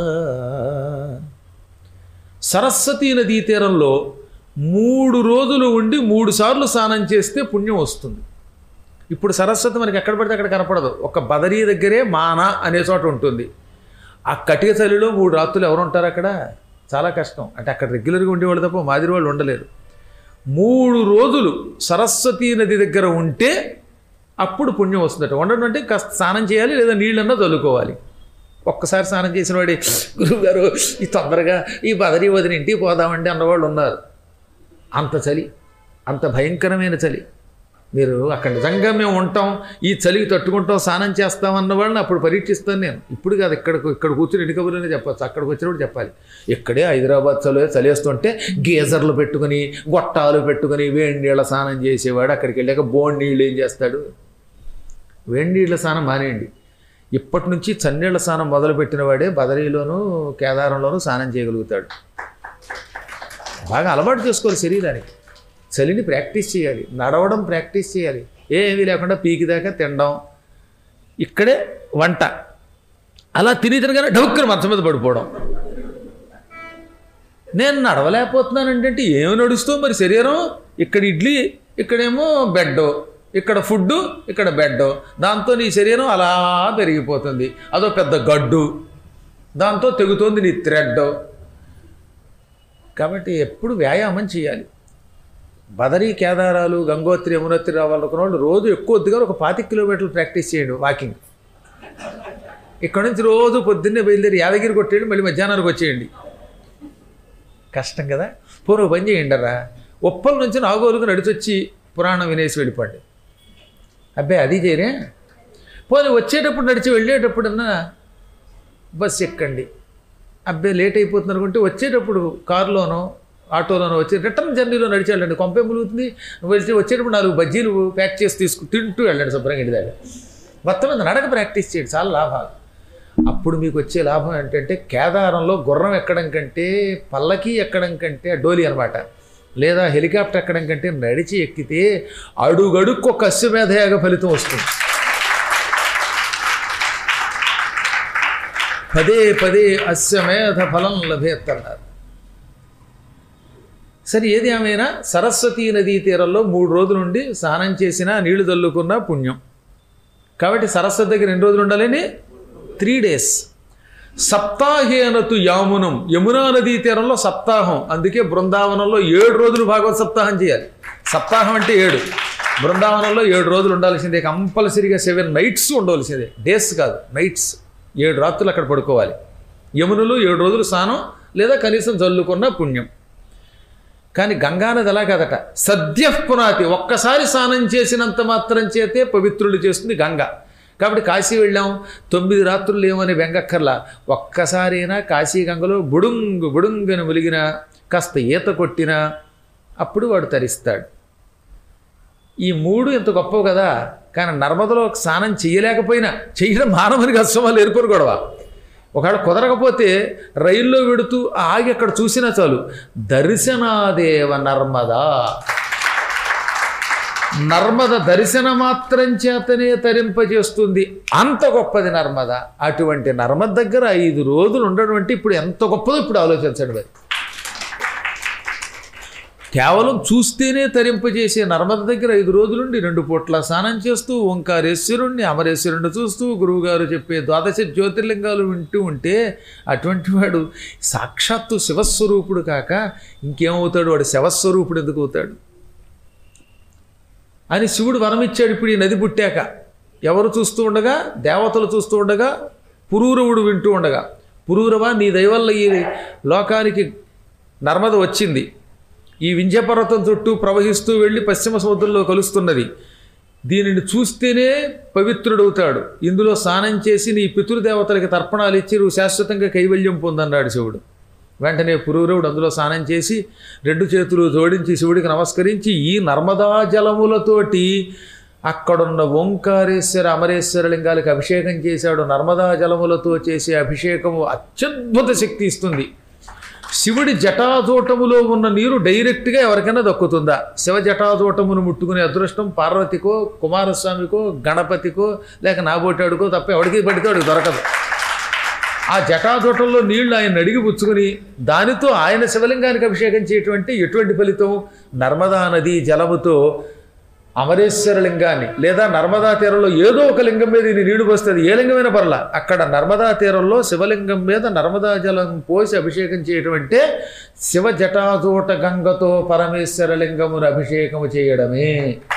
సరస్వతీ నదీ తీరంలో మూడు రోజులు ఉండి మూడు సార్లు స్నానం చేస్తే పుణ్యం వస్తుంది ఇప్పుడు సరస్వతి మనకి ఎక్కడ పడితే అక్కడ కనపడదు ఒక బదరీ దగ్గరే మాన అనే చోట ఉంటుంది ఆ కటిక చలిలో మూడు రాత్రులు ఎవరు ఉంటారు అక్కడ చాలా కష్టం అంటే అక్కడ రెగ్యులర్గా ఉండేవాళ్ళు తప్ప మాదిరి వాళ్ళు ఉండలేరు మూడు రోజులు సరస్వతీ నది దగ్గర ఉంటే అప్పుడు పుణ్యం వస్తుందట ఉండడం అంటే కాస్త స్నానం చేయాలి లేదా నీళ్ళన్నా చల్లుకోవాలి ఒక్కసారి స్నానం చేసిన వాడి గురువుగారు ఈ తొందరగా ఈ బదరీ వదిన ఇంటికి పోదామండి అన్నవాళ్ళు ఉన్నారు అంత చలి అంత భయంకరమైన చలి మీరు అక్కడ నిజంగా మేము ఉంటాం ఈ చలికి తట్టుకుంటాం స్నానం చేస్తాం అన్న వాళ్ళని అప్పుడు పరీక్షిస్తాను నేను ఇప్పుడు కాదు ఇక్కడ ఇక్కడ కూర్చుని ఎన్ని కబుర్లనే చెప్పచ్చు అక్కడికి వచ్చినప్పుడు చెప్పాలి ఇక్కడే హైదరాబాద్ చలి చలివేస్తుంటే గీజర్లు పెట్టుకుని గొట్టాలు పెట్టుకుని వేడి నీళ్ళ స్నానం చేసేవాడు అక్కడికి వెళ్ళాక బోన్ నీళ్ళు ఏం చేస్తాడు వేడి నీళ్ళ స్నానం మానేయండి ఇప్పటి నుంచి చన్నీళ్ళ స్నానం మొదలుపెట్టిన వాడే బదరీలోను కేదారంలోనూ స్నానం చేయగలుగుతాడు బాగా అలవాటు చేసుకోవాలి శరీరానికి చలిని ప్రాక్టీస్ చేయాలి నడవడం ప్రాక్టీస్ చేయాలి ఏమీ లేకుండా పీకి దాకా తినడం ఇక్కడే వంట అలా తిని తినగానే డౌక్కన మంచం మీద పడిపోవడం నేను నడవలేకపోతున్నాను అంటే ఏమి నడుస్తూ మరి శరీరం ఇక్కడ ఇడ్లీ ఇక్కడేమో బెడ్ ఇక్కడ ఫుడ్ ఇక్కడ బెడ్ దాంతో నీ శరీరం అలా పెరిగిపోతుంది అదో పెద్ద గడ్డు దాంతో తెగుతోంది నీ థ్రెడ్ కాబట్టి ఎప్పుడు వ్యాయామం చేయాలి బదరీ కేదారాలు గంగోత్రి యమునోత్రి రావాలనుకున్న వాళ్ళు రోజు ఎక్కువ వద్దుగా ఒక పాతిక కిలోమీటర్లు ప్రాక్టీస్ చేయండి వాకింగ్ ఇక్కడ నుంచి రోజు పొద్దున్నే బయలుదేరి యాదగిరి కొట్టేయండి మళ్ళీ మధ్యాహ్నానికి వచ్చేయండి కష్టం కదా పూర్వ పని చేయండి రా ఉప్పల నుంచి నాగోలుకు నడిచొచ్చి పురాణం వినేసి వెళ్ళిపోండి అబ్బాయి అది చేయరే పోనీ వచ్చేటప్పుడు నడిచి వెళ్ళేటప్పుడన్నా బస్ ఎక్కండి అబ్బాయి లేట్ అయిపోతుంది అనుకుంటే వచ్చేటప్పుడు కారులోనో ఆటోలోనో వచ్చి రిటర్న్ జర్నీలో నడిచి వెళ్ళండి కొంపే ములుగుతుంది వెళ్తే వచ్చేటప్పుడు నాలుగు బజ్జీలు ప్యాక్ చేసి తీసుకు తింటూ వెళ్ళండి శుభ్రంగా ఇంటి దగ్గర మొత్తం మీద నడక ప్రాక్టీస్ చేయండి చాలా లాభాలు అప్పుడు మీకు వచ్చే లాభం ఏంటంటే కేదారంలో గుర్రం ఎక్కడం కంటే పల్లకి ఎక్కడం కంటే డోలి అనమాట లేదా హెలికాప్టర్ ఎక్కడం కంటే నడిచి ఎక్కితే అడుగడుక్కు ఒక అశ్వమేధయాగ ఫలితం వస్తుంది పదే పదే అశ్వమేధ ఫలం లభేత్తన్నారు సరే ఏది ఏమైనా సరస్వతీ నదీ తీరంలో మూడు రోజులు ఉండి స్నానం చేసినా నీళ్లు చల్లుకున్నా పుణ్యం కాబట్టి సరస్వతి దగ్గర ఎన్ని రోజులు ఉండాలని త్రీ డేస్ సప్తాహేనతు యామునం యమునా నదీ తీరంలో సప్తాహం అందుకే బృందావనంలో ఏడు రోజులు భాగవత సప్తాహం చేయాలి సప్తాహం అంటే ఏడు బృందావనంలో ఏడు రోజులు ఉండాల్సిందే కంపల్సరీగా సెవెన్ నైట్స్ ఉండవలసిందే డేస్ కాదు నైట్స్ ఏడు రాత్రులు అక్కడ పడుకోవాలి యమునలు ఏడు రోజులు స్నానం లేదా కనీసం జల్లుకున్న పుణ్యం కానీ గంగానది అలా కాదట సద్య పునాతి ఒక్కసారి స్నానం చేసినంత మాత్రం చేతే పవిత్రులు చేస్తుంది గంగ కాబట్టి కాశీ వెళ్ళాం తొమ్మిది రాత్రులు ఏమని బెంగక్కర్లా ఒక్కసారైనా కాశీ గంగలో బుడుంగు బుడుంగని ములిగిన కాస్త ఈత కొట్టినా అప్పుడు వాడు తరిస్తాడు ఈ మూడు ఎంత గొప్పవు కదా కానీ నర్మదలో స్నానం చేయలేకపోయినా చేయడం మానవునికి అస్సమాలు ఏర్పరు గొడవ ఒకవేళ కుదరకపోతే రైల్లో వెడుతూ ఆగి అక్కడ చూసినా చాలు దర్శనాదేవ నర్మదా నర్మద దర్శన మాత్రం చేతనే తరింపజేస్తుంది అంత గొప్పది నర్మద అటువంటి నర్మద దగ్గర ఐదు రోజులు ఉండడం అంటే ఇప్పుడు ఎంత గొప్పదో ఇప్పుడు ఆలోచించండి మరి కేవలం చూస్తేనే తరింపజేసే నర్మద దగ్గర ఐదు రోజులుండి రెండు పూట్ల స్నానం చేస్తూ ఓంకారేశ్వరుణ్ణి అమరేశ్వరుణ్ణి చూస్తూ గురువుగారు చెప్పే ద్వాదశ జ్యోతిర్లింగాలు వింటూ ఉంటే అటువంటి వాడు సాక్షాత్తు శివస్వరూపుడు కాక ఇంకేమవుతాడు వాడు శవస్వరూపుడు ఎందుకు అవుతాడు అని శివుడు వరమిచ్చాడు ఇప్పుడు ఈ నది పుట్టాక ఎవరు చూస్తూ ఉండగా దేవతలు చూస్తూ ఉండగా పురూరవుడు వింటూ ఉండగా పురూరవ నీ దయవల్ల ఈ లోకానికి నర్మద వచ్చింది ఈ వింధ్యపర్వతం చుట్టూ ప్రవహిస్తూ వెళ్ళి పశ్చిమ సముద్రంలో కలుస్తున్నది దీనిని చూస్తేనే పవిత్రుడవుతాడు ఇందులో స్నానం చేసి నీ పితృదేవతలకి తర్పణాలు ఇచ్చి నువ్వు శాశ్వతంగా కైవల్యం పొందన్నాడు శివుడు వెంటనే పురూరవుడు అందులో స్నానం చేసి రెండు చేతులు జోడించి శివుడికి నమస్కరించి ఈ నర్మదా జలములతోటి అక్కడున్న ఓంకారేశ్వర అమరేశ్వర లింగాలకు అభిషేకం చేశాడు నర్మదా జలములతో చేసే అభిషేకము అత్యద్భుత శక్తి ఇస్తుంది శివుడి జటాజూటములో ఉన్న నీరు డైరెక్ట్గా ఎవరికైనా దక్కుతుందా శివ జటాజూటమును ముట్టుకునే అదృష్టం పార్వతికో కుమారస్వామికో గణపతికో లేక నాబోటాడుకో తప్ప ఎవడికి పడితే వాడికి దొరకదు ఆ జటాజూటంలో నీళ్లు ఆయన అడిగి పుచ్చుకుని దానితో ఆయన శివలింగానికి అభిషేకం చేయటువంటి ఎటువంటి ఫలితం నర్మదా నది జలముతో అమరేశ్వర లింగాన్ని లేదా నర్మదా తీరంలో ఏదో ఒక లింగం మీద ఇది నీళ్లు పోస్తుంది ఏ లింగమైనా పర్లా అక్కడ నర్మదా తీరంలో శివలింగం మీద నర్మదా జలం పోసి అభిషేకం చేయటం అంటే శివ జటాజూట గంగతో పరమేశ్వర లింగమును అభిషేకము చేయడమే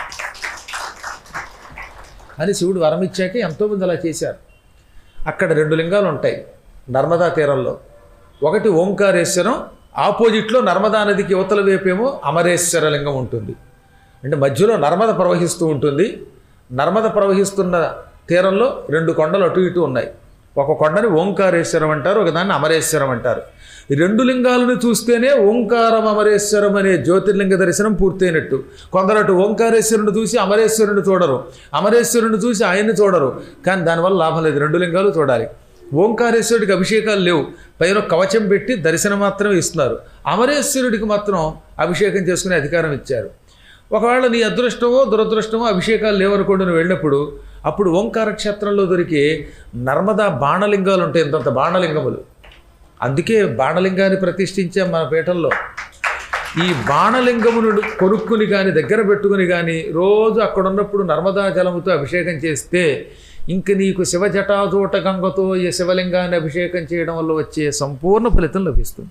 అని శివుడు వరమిచ్చాక ఎంతోమంది అలా చేశారు అక్కడ రెండు లింగాలు ఉంటాయి నర్మదా తీరంలో ఒకటి ఓంకారేశ్వరం ఆపోజిట్లో నర్మదా నదికి యువతల వైపేమో అమరేశ్వర లింగం ఉంటుంది అంటే మధ్యలో నర్మద ప్రవహిస్తూ ఉంటుంది నర్మద ప్రవహిస్తున్న తీరంలో రెండు కొండలు అటు ఇటు ఉన్నాయి ఒక కొండని ఓంకారేశ్వరం అంటారు ఒకదాన్ని అమరేశ్వరం అంటారు ఈ రెండు లింగాలను చూస్తేనే ఓంకారం అమరేశ్వరం అనే జ్యోతిర్లింగ దర్శనం పూర్తయినట్టు కొందరు అటు ఓంకారేశ్వరుని చూసి అమరేశ్వరుని చూడరు అమరేశ్వరుని చూసి ఆయన్ని చూడరు కానీ దానివల్ల లాభం లేదు రెండు లింగాలు చూడాలి ఓంకారేశ్వరుడికి అభిషేకాలు లేవు పైన కవచం పెట్టి దర్శనం మాత్రమే ఇస్తున్నారు అమరేశ్వరుడికి మాత్రం అభిషేకం చేసుకునే అధికారం ఇచ్చారు ఒకవేళ నీ అదృష్టమో దురదృష్టమో అభిషేకాలు లేవనుకోండి నువ్వు వెళ్ళినప్పుడు అప్పుడు ఓంకార క్షేత్రంలో దొరికే నర్మదా బాణలింగాలు ఉంటాయి ఇంతంత బాణలింగములు అందుకే బాణలింగాన్ని ప్రతిష్ఠించాం మన పీఠంలో ఈ బాణలింగమును కొనుక్కుని కానీ దగ్గర పెట్టుకుని కానీ రోజు అక్కడ ఉన్నప్పుడు నర్మదా జలముతో అభిషేకం చేస్తే ఇంక నీకు శివ జటాజూట గంగతో ఈ శివలింగాన్ని అభిషేకం చేయడం వల్ల వచ్చే సంపూర్ణ ఫలితం లభిస్తుంది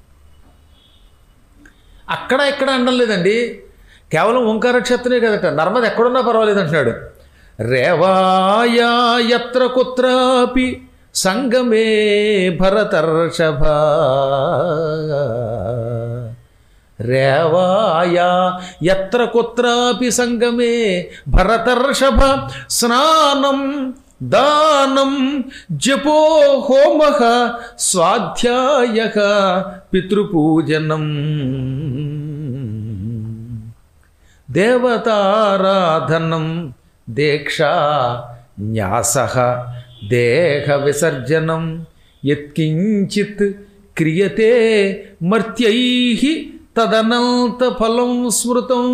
అక్కడ ఇక్కడ అనడం లేదండి కేవలం ఓంకార క్షేత్రమే కదట నర్మద ఎక్కడున్నా పర్వాలేదు అంటున్నాడు రేవాయా ఎత్ర కుత్రాపి సంగమే భరతర్షభ రేవాయా ఎత్ర కుత్రాపి సంగమే భరతర్షభ స్నానం దానం జపో హోమ స్వాధ్యాయ పితృపూజనం దేవతారాధనం దీక్ష న్యాస దేహ విసర్జనం యత్కించిత్ క్రియతే మర్త్యై తదనంత ఫలం స్మృతం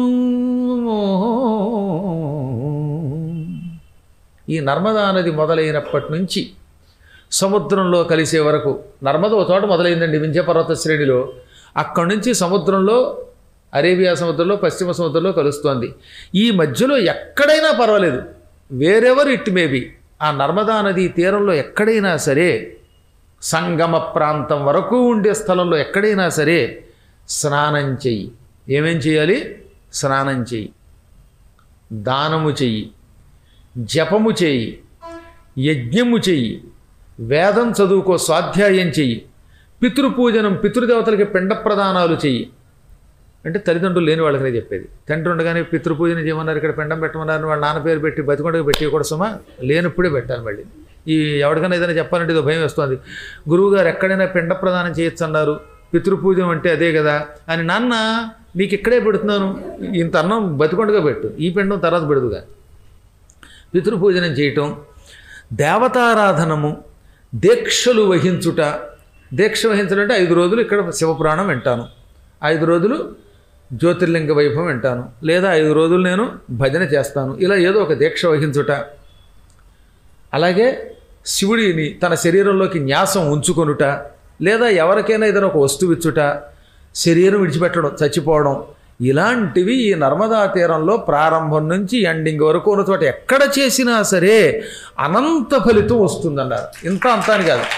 ఈ నర్మదా నది మొదలైనప్పటి నుంచి సముద్రంలో కలిసే వరకు నర్మద ఒక చోట మొదలైందండి వింధ్యపర్వత శ్రేణిలో అక్కడి నుంచి సముద్రంలో అరేబియా సముద్రంలో పశ్చిమ సముద్రంలో కలుస్తోంది ఈ మధ్యలో ఎక్కడైనా పర్వాలేదు వేరెవర్ ఇట్ మేబీ ఆ నర్మదా నది తీరంలో ఎక్కడైనా సరే సంగమ ప్రాంతం వరకు ఉండే స్థలంలో ఎక్కడైనా సరే స్నానం చెయ్యి ఏమేం చేయాలి స్నానం చెయ్యి దానము చెయ్యి జపము చెయ్యి యజ్ఞము చెయ్యి వేదం చదువుకో స్వాధ్యాయం చెయ్యి పితృపూజనం పితృదేవతలకి పిండ ప్రదానాలు చెయ్యి అంటే తల్లిదండ్రులు లేని వాళ్ళకనే చెప్పేది తండ్రి ఉండగానే పితృపూజన చేయమన్నారు ఇక్కడ పిండం పెట్టమన్నారు వాళ్ళ నాన్న పేరు పెట్టి బతికొండగా పెట్టి కూడా సుమా లేనప్పుడే పెట్టాను మళ్ళీ ఈ ఎవరికైనా ఏదైనా చెప్పాలంటే ఇదో భయం వేస్తుంది గురువుగారు ఎక్కడైనా పిండ ప్రదానం చేయొచ్చు అన్నారు పితృపూజం అంటే అదే కదా అని నాన్న నీకు ఇక్కడే పెడుతున్నాను ఇంత అన్నం బతికొండగా పెట్టు ఈ పిండం తర్వాత పెడుదుగా పితృపూజనం చేయటం దేవతారాధనము దీక్షలు వహించుట దీక్ష వహించడం అంటే ఐదు రోజులు ఇక్కడ శివపురాణం వింటాను ఐదు రోజులు జ్యోతిర్లింగ వైభవం వింటాను లేదా ఐదు రోజులు నేను భజన చేస్తాను ఇలా ఏదో ఒక దీక్ష వహించుట అలాగే శివుడిని తన శరీరంలోకి న్యాసం ఉంచుకొనుట లేదా ఎవరికైనా ఏదైనా ఒక వస్తువు ఇచ్చుట శరీరం విడిచిపెట్టడం చచ్చిపోవడం ఇలాంటివి ఈ నర్మదా తీరంలో ప్రారంభం నుంచి ఎండింగ్ వరకు ఉన్న చోట ఎక్కడ చేసినా సరే అనంత ఫలితం వస్తుందన్నారు ఇంత అంతా అని కాదు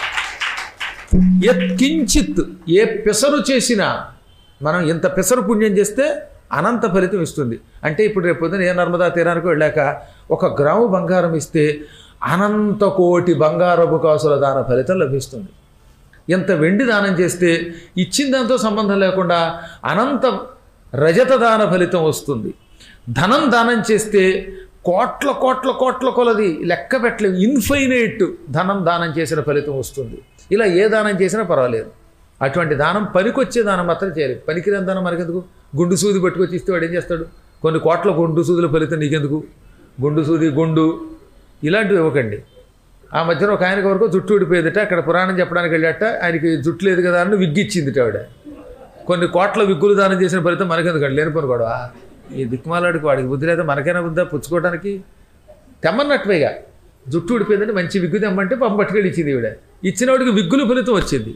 ఎత్కించిత్ ఏ పెసరు చేసినా మనం ఇంత పెసరు పుణ్యం చేస్తే అనంత ఫలితం ఇస్తుంది అంటే ఇప్పుడు రేపు పొద్దున ఏ నర్మదా తీరానికి వెళ్ళాక ఒక గ్రాము బంగారం ఇస్తే అనంత కోటి బంగారపు కాసుల దాన ఫలితం లభిస్తుంది ఎంత వెండి దానం చేస్తే ఇచ్చిన దాంతో సంబంధం లేకుండా అనంత రజత దాన ఫలితం వస్తుంది ధనం దానం చేస్తే కోట్ల కోట్ల కోట్ల కొలది లెక్క పెట్టలేము ఇన్ఫైనైట్ ధనం దానం చేసిన ఫలితం వస్తుంది ఇలా ఏ దానం చేసినా పర్వాలేదు అటువంటి దానం పనికొచ్చే దానం మాత్రం చేయాలి పనికిరాని దానం మనకెందుకు గుండు సూది పట్టుకొచ్చి ఇస్తే వాడు ఏం చేస్తాడు కొన్ని కోట్ల గుండు సూదుల ఫలితం నీకెందుకు గుండు సూది గుండు ఇలాంటివి ఇవ్వకండి ఆ మధ్యన ఒక ఆయనకి వరకు జుట్టు ఊడిపోయేదిట అక్కడ పురాణం చెప్పడానికి వెళ్ళాట ఆయనకి జుట్టు లేదు కదా అని విగ్గిచ్చింది ఆవిడ కొన్ని కోట్ల విగ్గులు దానం చేసిన ఫలితం మనకెందుకు లేని పని కూడా ఈ దిక్కుమాలాడికి వాడికి బుద్ధి లేదా మనకైనా బుద్ధా పుచ్చుకోవడానికి తెమ్మన్నట్టుగా జుట్టు ఊడిపోయిందంటే మంచి విగ్గు తెమ్మంటే పంప పట్టుకెళ్ళి ఇచ్చింది ఈవిడ ఇచ్చినవాడికి విగ్గులు ఫలితం వచ్చింది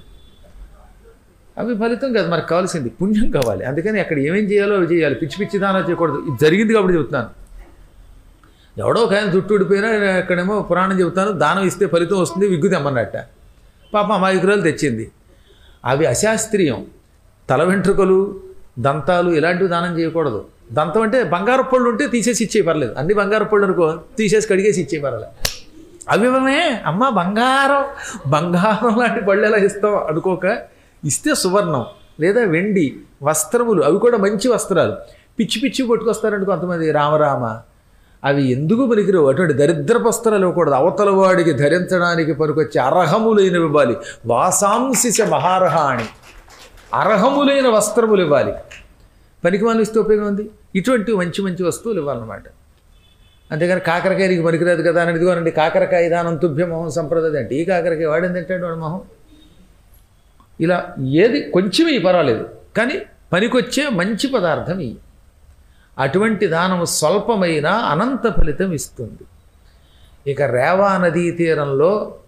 అవి ఫలితం కాదు మనకు కావాల్సింది పుణ్యం కావాలి అందుకని అక్కడ ఏమేం చేయాలో అవి చేయాలి పిచ్చి పిచ్చి దానం చేయకూడదు ఇది జరిగింది కాబట్టి చెబుతున్నాను ఎవడో ఒక ఆయన జుట్టు ఊడిపోయినా అక్కడేమో పురాణం చెబుతాను దానం ఇస్తే ఫలితం వస్తుంది విగ్గు తెమ్మన్నట్ట పాప అమాయకురాలు తెచ్చింది అవి అశాస్త్రీయం తల వెంట్రుకలు దంతాలు ఇలాంటివి దానం చేయకూడదు దంతం అంటే బంగారు పళ్ళు ఉంటే తీసేసి ఇచ్చే పర్లేదు అన్ని బంగారు పళ్ళు అనుకో తీసేసి కడిగేసి ఇచ్చే పర్లేదు అవి ఇవ్వమే అమ్మ బంగారం బంగారం లాంటి పళ్ళు ఎలా ఇస్తాం అనుకోక ఇస్తే సువర్ణం లేదా వెండి వస్త్రములు అవి కూడా మంచి వస్త్రాలు పిచ్చి పిచ్చి పట్టుకొస్తారండి కొంతమంది రామరామ అవి ఎందుకు పనికిరావు అటువంటి దరిద్రపు వస్త్రాలు ఇవ్వకూడదు అవతల వాడికి ధరించడానికి పనికొచ్చే అర్హములైనవి ఇవ్వాలి వాసాంశిష మహారహాణి అర్హములైన వస్త్రములు ఇవ్వాలి పనికి మనం ఇస్తే ఉపయోగం ఉంది ఇటువంటి మంచి మంచి వస్తువులు ఇవ్వాలన్నమాట అంతేగాని కాకరకాయకి పనికిరాదు కదా అని ఇదిగోనండి కాకరకాయ దానం తుభ్య మొహం సంప్రదాయం అంటే ఈ కాకరకాయ వాడింది ఏంటంటే వాడు మొహం ఇలా ఏది కొంచెం ఇవి పర్వాలేదు కానీ పనికొచ్చే మంచి పదార్థం ఇవి అటువంటి దానము స్వల్పమైన అనంత ఫలితం ఇస్తుంది ఇక రేవా నదీ తీరంలో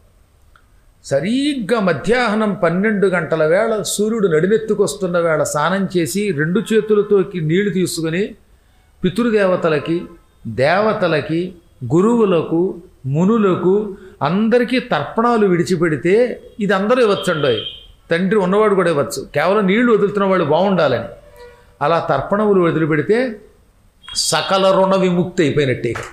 సరిగ్గా మధ్యాహ్నం పన్నెండు గంటల వేళ సూర్యుడు నడినెత్తుకొస్తున్న వేళ స్నానం చేసి రెండు చేతులతోకి నీళ్లు తీసుకుని పితృదేవతలకి దేవతలకి గురువులకు మునులకు అందరికీ తర్పణాలు విడిచిపెడితే ఇది అందరూ ఇవ్వచ్చండోయ్ తండ్రి ఉన్నవాడు కూడా ఇవ్వచ్చు కేవలం నీళ్లు వదులుతున్న వాళ్ళు బాగుండాలని అలా తర్పణములు వదిలిపెడితే సకల రుణ విముక్తి అయిపోయినట్టే ఇక.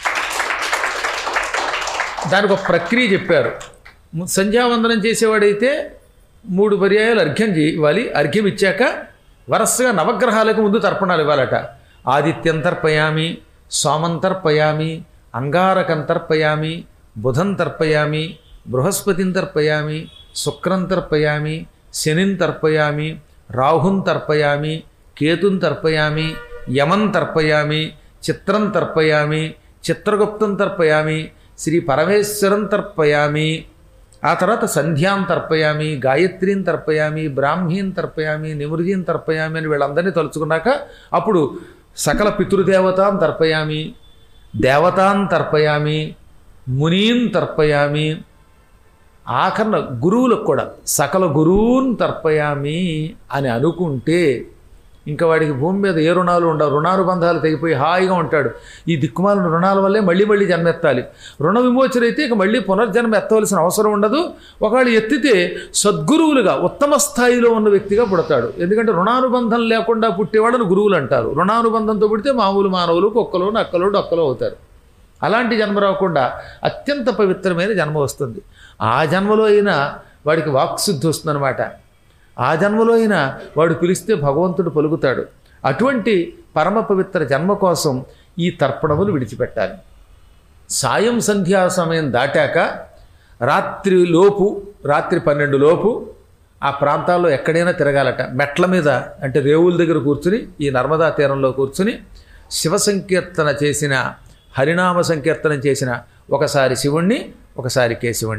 దానికి ఒక ప్రక్రియ చెప్పారు ము- సంధ్యావందనం చేసేవాడైతే మూడు పర్యాయాలు అర్ఘ్యం చే- ఇవ్వాలి అర్ఘ్యం ఇచ్చాక వరుసగా నవగ్రహాలకు ముందు తర్పణాలు ఇవ్వాలట ఆదిత్యం తర్పయామి సోమం తర్పయామి అంగారకం తర్పయామి బుధం తర్పయామి బృహస్పతిం తర్పయామి శుక్రం తర్పయామి శనిం తర్పయామి రాహుం తర్పయామి కేతుం తర్పయామి యమం తర్పయామి చిత్రం తర్పయామి చిత్రగుప్తం తర్పయామి శ్రీ పరమేశ్వరం తర్పయామి ఆ తర్వాత సంధ్యాం తర్పయామి గాయత్రీం తర్పయామి బ్రాహ్మీం తర్పయామి నిమృజీం తర్పయామి అని వీళ్ళందరినీ తలుచుకున్నాక అప్పుడు సకల పితృదేవతాం తర్పయామి దేవతాం తర్పయామి మునీం తర్పయామి ఆఖరణ గురువులకు కూడా సకల గురువుని తర్పయామి అని అనుకుంటే ఇంకా వాడికి భూమి మీద ఏ రుణాలు ఉండవు రుణానుబంధాలు తెగిపోయి హాయిగా ఉంటాడు ఈ దిక్కుమాలిన రుణాల వల్లే మళ్ళీ మళ్ళీ జన్మెత్తాలి రుణ విమోచన అయితే ఇక మళ్ళీ పునర్జన్మ ఎత్తవలసిన అవసరం ఉండదు ఒకవేళ ఎత్తితే సద్గురువులుగా ఉత్తమ స్థాయిలో ఉన్న వ్యక్తిగా పుడతాడు ఎందుకంటే రుణానుబంధం లేకుండా పుట్టేవాళ్ళని గురువులు అంటారు రుణానుబంధంతో పుడితే మామూలు మానవులు కుక్కలు నక్కలు డొక్కలు అవుతారు అలాంటి జన్మ రాకుండా అత్యంత పవిత్రమైన జన్మ వస్తుంది ఆ జన్మలో అయినా వాడికి వాక్శుద్ధి వస్తుందన్నమాట ఆ జన్మలో అయినా వాడు పిలిస్తే భగవంతుడు పలుకుతాడు అటువంటి పరమ పవిత్ర జన్మ కోసం ఈ తర్పణములు విడిచిపెట్టాలి సాయం సంధ్యా సమయం దాటాక రాత్రి లోపు రాత్రి పన్నెండు లోపు ఆ ప్రాంతాల్లో ఎక్కడైనా తిరగాలట మెట్ల మీద అంటే రేవుల దగ్గర కూర్చుని ఈ నర్మదా తీరంలో కూర్చుని శివ సంకీర్తన చేసిన హరినామ సంకీర్తనం చేసిన ఒకసారి శివుణ్ణి ఒకసారి కేశవుణ్ణి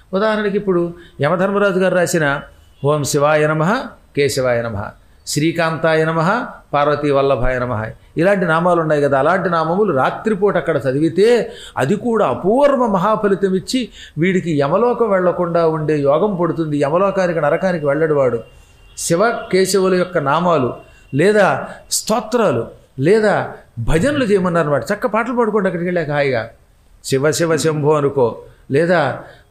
ఉదాహరణకి ఇప్పుడు యమధర్మరాజు గారు రాసిన ఓం శివాయ నమ కేశవాయ నమ శ్రీకాంతాయ నమ పార్వతీ వల్లభాయ నమ ఇలాంటి నామాలు ఉన్నాయి కదా అలాంటి నామములు రాత్రిపూట అక్కడ చదివితే అది కూడా అపూర్వ మహాఫలితం ఇచ్చి వీడికి యమలోకం వెళ్లకుండా ఉండే యోగం పడుతుంది యమలోకానికి నరకానికి వెళ్ళడు వాడు శివ కేశవుల యొక్క నామాలు లేదా స్తోత్రాలు లేదా భజనలు చేయమన్నారు అనమాట చక్క పాటలు పాడుకోండి అక్కడికి వెళ్ళాక హాయిగా శివ శివ శంభో అనుకో లేదా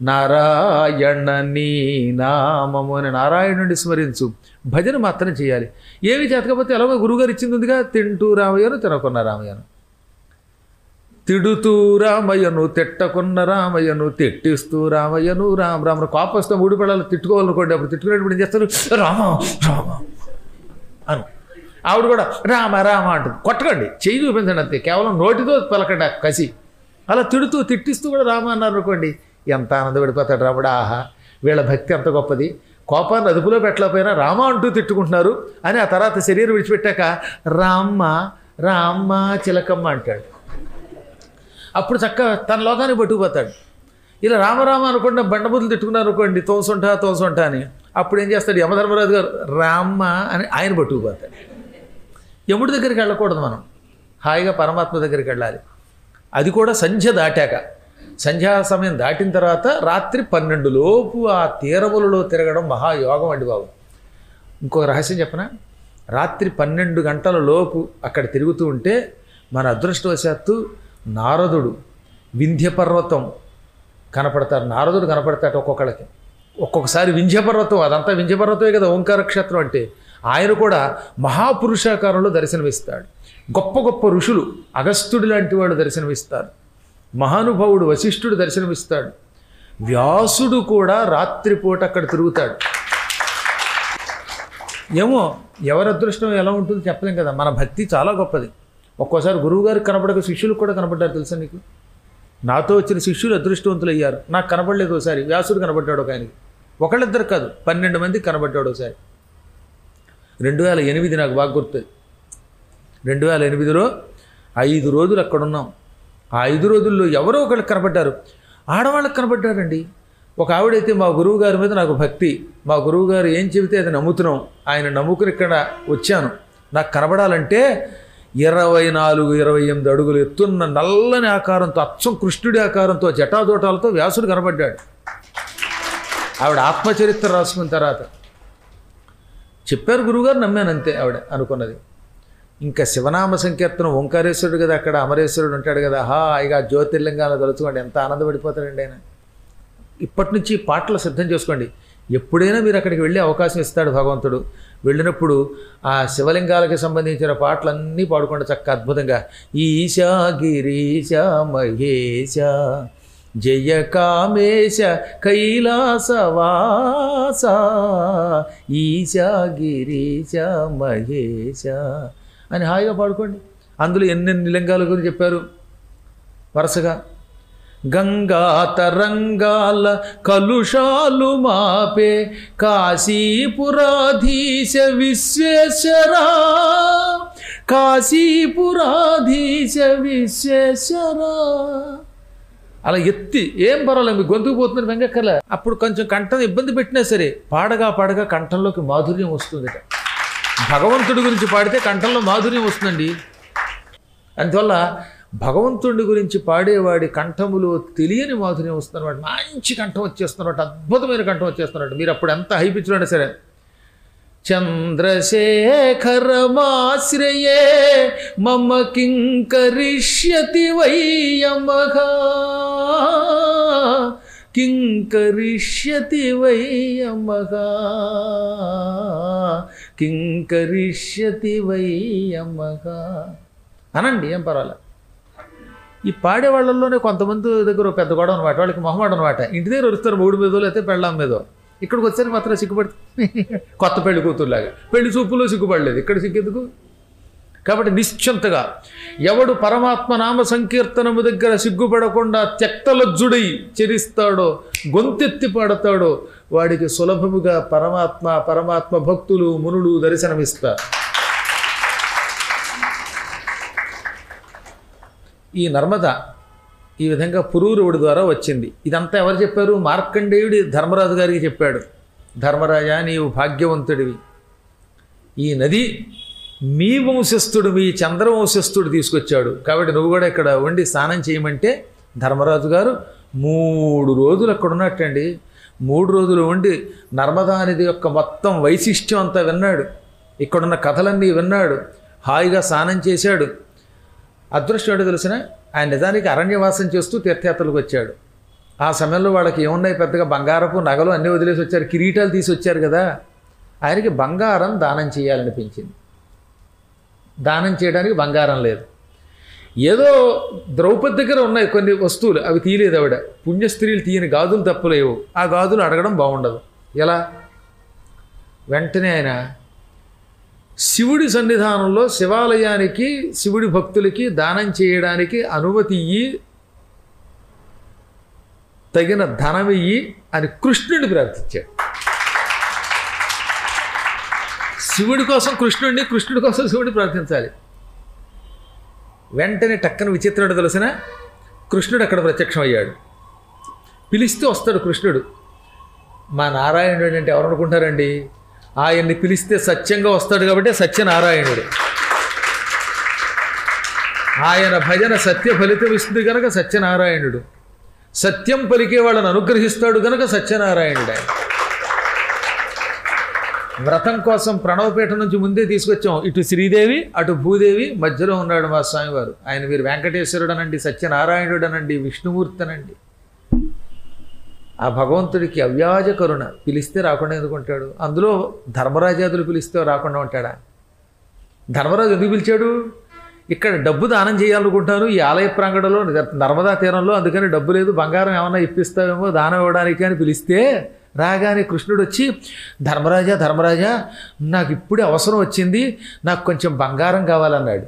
నారాయణ నీ నామము అని నారాయణుడిని స్మరించు భజన మాత్రం చేయాలి ఏమి చేతకపోతే ఎలాగో గురువుగారు ఇచ్చింది ఉందిగా తింటూ రామయ్యను తినకున్న రామయ్యను తిడుతూ రామయ్యను తిట్టకున్న రామయ్యను తిట్టిస్తూ రామయ్యను రామ రామ కోపం వస్తే మూడు పిల్లలు తిట్టుకోవాలనుకోండి అప్పుడు తిట్టుకునేటప్పుడు ఏం చేస్తారు రామ రామ అను ఆవిడ కూడా రామ రామ అంటుంది కొట్టకండి చెయ్యి చూపించండి అంతే కేవలం నోటితో పలకండి ఆ కసి అలా తిడుతూ తిట్టిస్తూ కూడా రామ అన్నారు అనుకోండి ఎంత ఆనందపడిపోతాడు రాముడు ఆహా వీళ్ళ భక్తి ఎంత గొప్పది కోపాన్ని అదుపులో పెట్టలేకపోయినా రామ అంటూ తిట్టుకుంటున్నారు అని ఆ తర్వాత శరీరం విడిచిపెట్టాక రామ్మ రామ్మ చిలకమ్మ అంటాడు అప్పుడు చక్క తన లోకానికి పట్టుకుపోతాడు ఇలా రామరామ అనుకుంటే బండబుద్ధులు తిట్టుకున్నారు అనుకోండి తోసుంటా తోసుంటా అని అప్పుడు ఏం చేస్తాడు యమధర్మరాజు గారు రామ్మ అని ఆయన పట్టుకుపోతాడు యముడి దగ్గరికి వెళ్ళకూడదు మనం హాయిగా పరమాత్మ దగ్గరికి వెళ్ళాలి అది కూడా సంధ్య దాటాక సంధ్యా సమయం దాటిన తర్వాత రాత్రి పన్నెండు లోపు ఆ తీరములలో తిరగడం మహాయోగం అండి బాబు ఇంకొక రహస్యం చెప్పనా రాత్రి పన్నెండు గంటల లోపు అక్కడ తిరుగుతూ ఉంటే మన అదృష్టవశాత్తు నారదుడు వింధ్య పర్వతం కనపడతారు నారదుడు కనపడతాడు ఒక్కొక్కళ్ళకి ఒక్కొక్కసారి వింధ్య పర్వతం అదంతా వింధ్య పర్వతమే కదా ఓంకార క్షేత్రం అంటే ఆయన కూడా మహాపురుషాకారంలో దర్శనమిస్తాడు గొప్ప గొప్ప ఋషులు అగస్త్యుడు లాంటి వాళ్ళు దర్శనమిస్తారు మహానుభావుడు వశిష్ఠుడు దర్శనమిస్తాడు వ్యాసుడు కూడా రాత్రిపూట అక్కడ తిరుగుతాడు ఏమో ఎవరి అదృష్టం ఎలా ఉంటుందో చెప్పలేం కదా మన భక్తి చాలా గొప్పది ఒక్కోసారి గురువుగారికి కనపడక శిష్యులకు కూడా కనపడ్డారు తెలుసా నీకు నాతో వచ్చిన శిష్యులు అదృష్టవంతులు అయ్యారు నాకు కనపడలేదు ఒకసారి వ్యాసుడు కనపడ్డాడు ఒక ఆయనకి ఒకళ్ళిద్దరు కాదు పన్నెండు మంది కనపడ్డాడు ఒకసారి రెండు వేల ఎనిమిది నాకు బాగా గుర్తుంది రెండు వేల ఎనిమిదిలో ఐదు రోజులు అక్కడ ఉన్నాం ఆ ఐదు రోజుల్లో ఎవరో ఒకళ్ళకి కనపడ్డారు ఆడవాళ్ళకి కనపడ్డారండి ఒక ఆవిడైతే మా గురువు గారి మీద నాకు భక్తి మా గురువు గారు ఏం చెబితే అది నమ్ముతున్నాం ఆయన నమ్ముకుని ఇక్కడ వచ్చాను నాకు కనబడాలంటే ఇరవై నాలుగు ఇరవై ఎనిమిది అడుగులు ఎత్తున్న నల్లని ఆకారంతో అచ్చం కృష్ణుడి ఆకారంతో జటాజోటాలతో వ్యాసుడు కనబడ్డాడు ఆవిడ ఆత్మచరిత్ర రాసుకున్న తర్వాత చెప్పారు గురువుగారు నమ్మాను అంతే ఆవిడ అనుకున్నది ఇంకా శివనామ సంకీర్తనం ఓంకారేశ్వరుడు కదా అక్కడ అమరేశ్వరుడు ఉంటాడు కదా హాయిగా జ్యోతిర్లింగాలు తలుచుకోండి ఎంత ఆనందపడిపోతాడండి ఆయన ఇప్పటి నుంచి పాటలు సిద్ధం చేసుకోండి ఎప్పుడైనా మీరు అక్కడికి వెళ్ళే అవకాశం ఇస్తాడు భగవంతుడు వెళ్ళినప్పుడు ఆ శివలింగాలకి సంబంధించిన పాటలన్నీ పాడుకోండి చక్క అద్భుతంగా ఈశా గిరీశ మహేశ జయ కామేశ కైలాసవాస ఈశా గిరీశ మహేశ అని హాయిగా పాడుకోండి అందులో ఎన్నెన్ని లింగాల గురించి చెప్పారు వరుసగా గంగా తరంగాల కలుషాలు మాపే కాశీపురాధీశ విశ్వేశ్వరా కాశీపురాధీశ విశ్వేశ్వరా అలా ఎత్తి ఏం పర్వాలేదు మీ గొంతుకు పోతున్నారు వెంగక్కర్లే అప్పుడు కొంచెం కంఠం ఇబ్బంది పెట్టినా సరే పాడగా పాడగా కంఠంలోకి మాధుర్యం వస్తుంది భగవంతుడి గురించి పాడితే కంఠంలో మాధుర్యం వస్తుందండి అందువల్ల భగవంతుడి గురించి పాడేవాడి కంఠములో తెలియని మాధుర్యం వస్తున్నమాట మంచి కంఠం వచ్చేస్తున్నట్టు అద్భుతమైన కంఠం వచ్చేస్తున్నట్టు మీరు అప్పుడు ఎంత హైపించినా సరే చంద్రశేఖరమాశ్రయే మమ కింకరిష్యతి వయ్యమఘ కింకరిష్యతి వయ్యమఘ కింకరిష్యతి వయ్యమఘ అనండి ఏం పర్వాలేదు ఈ పాడే వాళ్ళల్లోనే కొంతమంది దగ్గర ఒక పెద్ద గొడవ అనమాట వాళ్ళకి మొహమాట అనమాట ఇంటి దగ్గర వస్తారు మూడు మీదో లేకపోతే పెళ్ళాం మీదో ఇక్కడికి వచ్చేసరికి మాత్రం సిగ్గుపడి కొత్త పెళ్లి కూతురులాగా పెళ్లి చూపులో సిగ్గుపడలేదు ఇక్కడ సిగ్గెందుకు కాబట్టి నిశ్చింతగా ఎవడు పరమాత్మ నామ సంకీర్తనము దగ్గర సిగ్గుపడకుండా త్యక్తలజ్జుడై చెరిస్తాడో గొంతెత్తి పాడతాడో వాడికి సులభముగా పరమాత్మ పరమాత్మ భక్తులు మునులు దర్శనమిస్తారు ఈ నర్మద ఈ విధంగా పురూరవుడి ద్వారా వచ్చింది ఇదంతా ఎవరు చెప్పారు మార్కండేయుడి ధర్మరాజు గారికి చెప్పాడు ధర్మరాజా నీవు భాగ్యవంతుడివి ఈ నది మీ వంశస్థుడు మీ చంద్రవంశస్థుడు తీసుకొచ్చాడు కాబట్టి నువ్వు కూడా ఇక్కడ ఉండి స్నానం చేయమంటే ధర్మరాజు గారు మూడు రోజులు అక్కడ ఉన్నట్టండి మూడు రోజులు ఉండి నర్మదా నది యొక్క మొత్తం వైశిష్ట్యం అంతా విన్నాడు ఇక్కడున్న కథలన్నీ విన్నాడు హాయిగా స్నానం చేశాడు అదృష్టం తెలిసిన ఆయన నిజానికి అరణ్యవాసం చేస్తూ తీర్థయాత్రలకు వచ్చాడు ఆ సమయంలో వాళ్ళకి ఏమున్నాయి పెద్దగా బంగారపు నగలు అన్నీ వదిలేసి వచ్చారు కిరీటాలు తీసి వచ్చారు కదా ఆయనకి బంగారం దానం చేయాలనిపించింది దానం చేయడానికి బంగారం లేదు ఏదో ద్రౌపది దగ్గర ఉన్నాయి కొన్ని వస్తువులు అవి తీయలేదు ఆవిడ పుణ్యస్త్రీలు తీయని గాజులు తప్పలేవు ఆ గాజులు అడగడం బాగుండదు ఎలా వెంటనే ఆయన శివుడి సన్నిధానంలో శివాలయానికి శివుడి భక్తులకి దానం చేయడానికి అనుమతి ఇయ్యి తగిన ధనం ఇయ్యి అని కృష్ణుడిని ప్రార్థించాడు శివుడి కోసం కృష్ణుడిని కృష్ణుడి కోసం శివుడిని ప్రార్థించాలి వెంటనే టక్కన విచిత్రుడు తెలిసిన కృష్ణుడు అక్కడ ప్రత్యక్షం అయ్యాడు పిలిస్తే వస్తాడు కృష్ణుడు మా నారాయణుడు అంటే ఎవరు అనుకుంటారండి ఆయన్ని పిలిస్తే సత్యంగా వస్తాడు కాబట్టి సత్యనారాయణుడు ఆయన భజన సత్య ఫలితం ఇస్తుంది కనుక సత్యనారాయణుడు సత్యం పలికే వాళ్ళని అనుగ్రహిస్తాడు కనుక సత్యనారాయణుడు ఆయన వ్రతం కోసం ప్రణవపేట నుంచి ముందే తీసుకొచ్చాం ఇటు శ్రీదేవి అటు భూదేవి మధ్యలో ఉన్నాడు మా స్వామివారు ఆయన వీరు వెంకటేశ్వరుడు అనండి సత్యనారాయణుడు అనండి విష్ణుమూర్తి అనండి ఆ భగవంతుడికి అవ్యాజ కరుణ పిలిస్తే రాకుండా ఎందుకుంటాడు అందులో ధర్మరాజాదులు పిలిస్తే రాకుండా ఉంటాడా ధర్మరాజు ఎందుకు పిలిచాడు ఇక్కడ డబ్బు దానం చేయాలనుకుంటాను ఈ ఆలయ ప్రాంగణంలో నర్మదా తీరంలో అందుకని డబ్బు లేదు బంగారం ఏమన్నా ఇప్పిస్తావేమో దానం ఇవ్వడానికి అని పిలిస్తే రాగానే కృష్ణుడు వచ్చి ధర్మరాజా ధర్మరాజా నాకు ఇప్పుడే అవసరం వచ్చింది నాకు కొంచెం బంగారం కావాలన్నాడు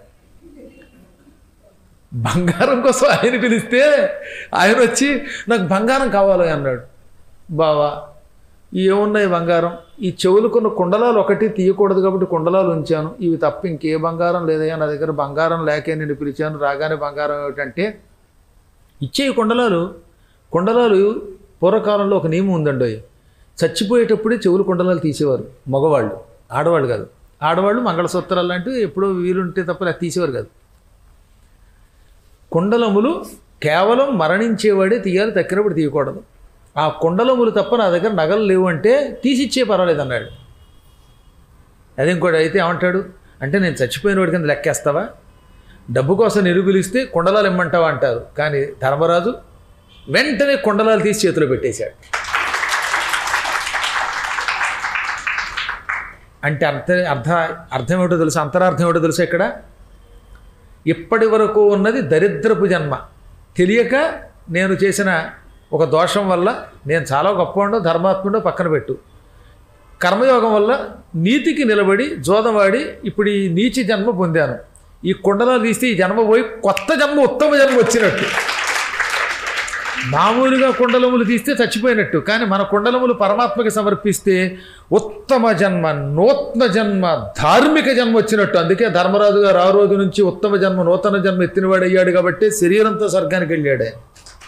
బంగారం కోసం ఆయన పిలిస్తే ఆయన వచ్చి నాకు బంగారం కావాలి అన్నాడు బావా ఏమున్నాయి బంగారం ఈ చెవులకున్న కుండలాలు ఒకటి తీయకూడదు కాబట్టి కుండలాలు ఉంచాను ఇవి తప్ప ఇంకే బంగారం లేదయ్యా నా దగ్గర బంగారం లేకే నేను పిలిచాను రాగానే బంగారం ఏమిటంటే ఇచ్చే ఈ కుండలాలు కుండలాలు పూర్వకాలంలో ఒక నియమం ఉందండి చచ్చిపోయేటప్పుడే చెవులు కుండలాలు తీసేవారు మగవాళ్ళు ఆడవాళ్ళు కాదు ఆడవాళ్ళు మంగళసూత్రాలు లాంటివి ఎప్పుడో వీలుంటే తప్ప అది తీసేవారు కాదు కుండలములు కేవలం మరణించేవాడే తీయాలి తక్కినప్పుడు తీయకూడదు ఆ కుండలములు తప్ప నా దగ్గర నగలు లేవు అంటే తీసిచ్చే పర్వాలేదు అన్నాడు అది ఇంకోటి అయితే ఏమంటాడు అంటే నేను చచ్చిపోయిన వాడి కింద లెక్కేస్తావా డబ్బు కోసం నిరుపిలిస్తే కుండలాలు ఇమ్మంటావా అంటారు కానీ ధర్మరాజు వెంటనే కుండలాలు తీసి చేతిలో పెట్టేశాడు అంటే అర్థ అర్థ అర్థం ఏమిటో తెలుసు అంతరార్థం ఏమిటో తెలుసు ఇక్కడ ఇప్పటి వరకు ఉన్నది దరిద్రపు జన్మ తెలియక నేను చేసిన ఒక దోషం వల్ల నేను చాలా గొప్పవాడో ధర్మాత్ముడో పక్కన పెట్టు కర్మయోగం వల్ల నీతికి నిలబడి జోదవాడి ఇప్పుడు ఈ నీచి జన్మ పొందాను ఈ కుండలాలు తీస్తే ఈ జన్మ పోయి కొత్త జన్మ ఉత్తమ జన్మ వచ్చినట్టు మామూలుగా కుండలములు తీస్తే చచ్చిపోయినట్టు కానీ మన కుండలములు పరమాత్మకి సమర్పిస్తే ఉత్తమ జన్మ నూతన జన్మ ధార్మిక జన్మ వచ్చినట్టు అందుకే ధర్మరాజు గారు ఆ రోజు నుంచి ఉత్తమ జన్మ నూతన జన్మ ఎత్తినవాడు అయ్యాడు కాబట్టి శరీరంతో స్వర్గానికి వెళ్ళాడు ఆయన.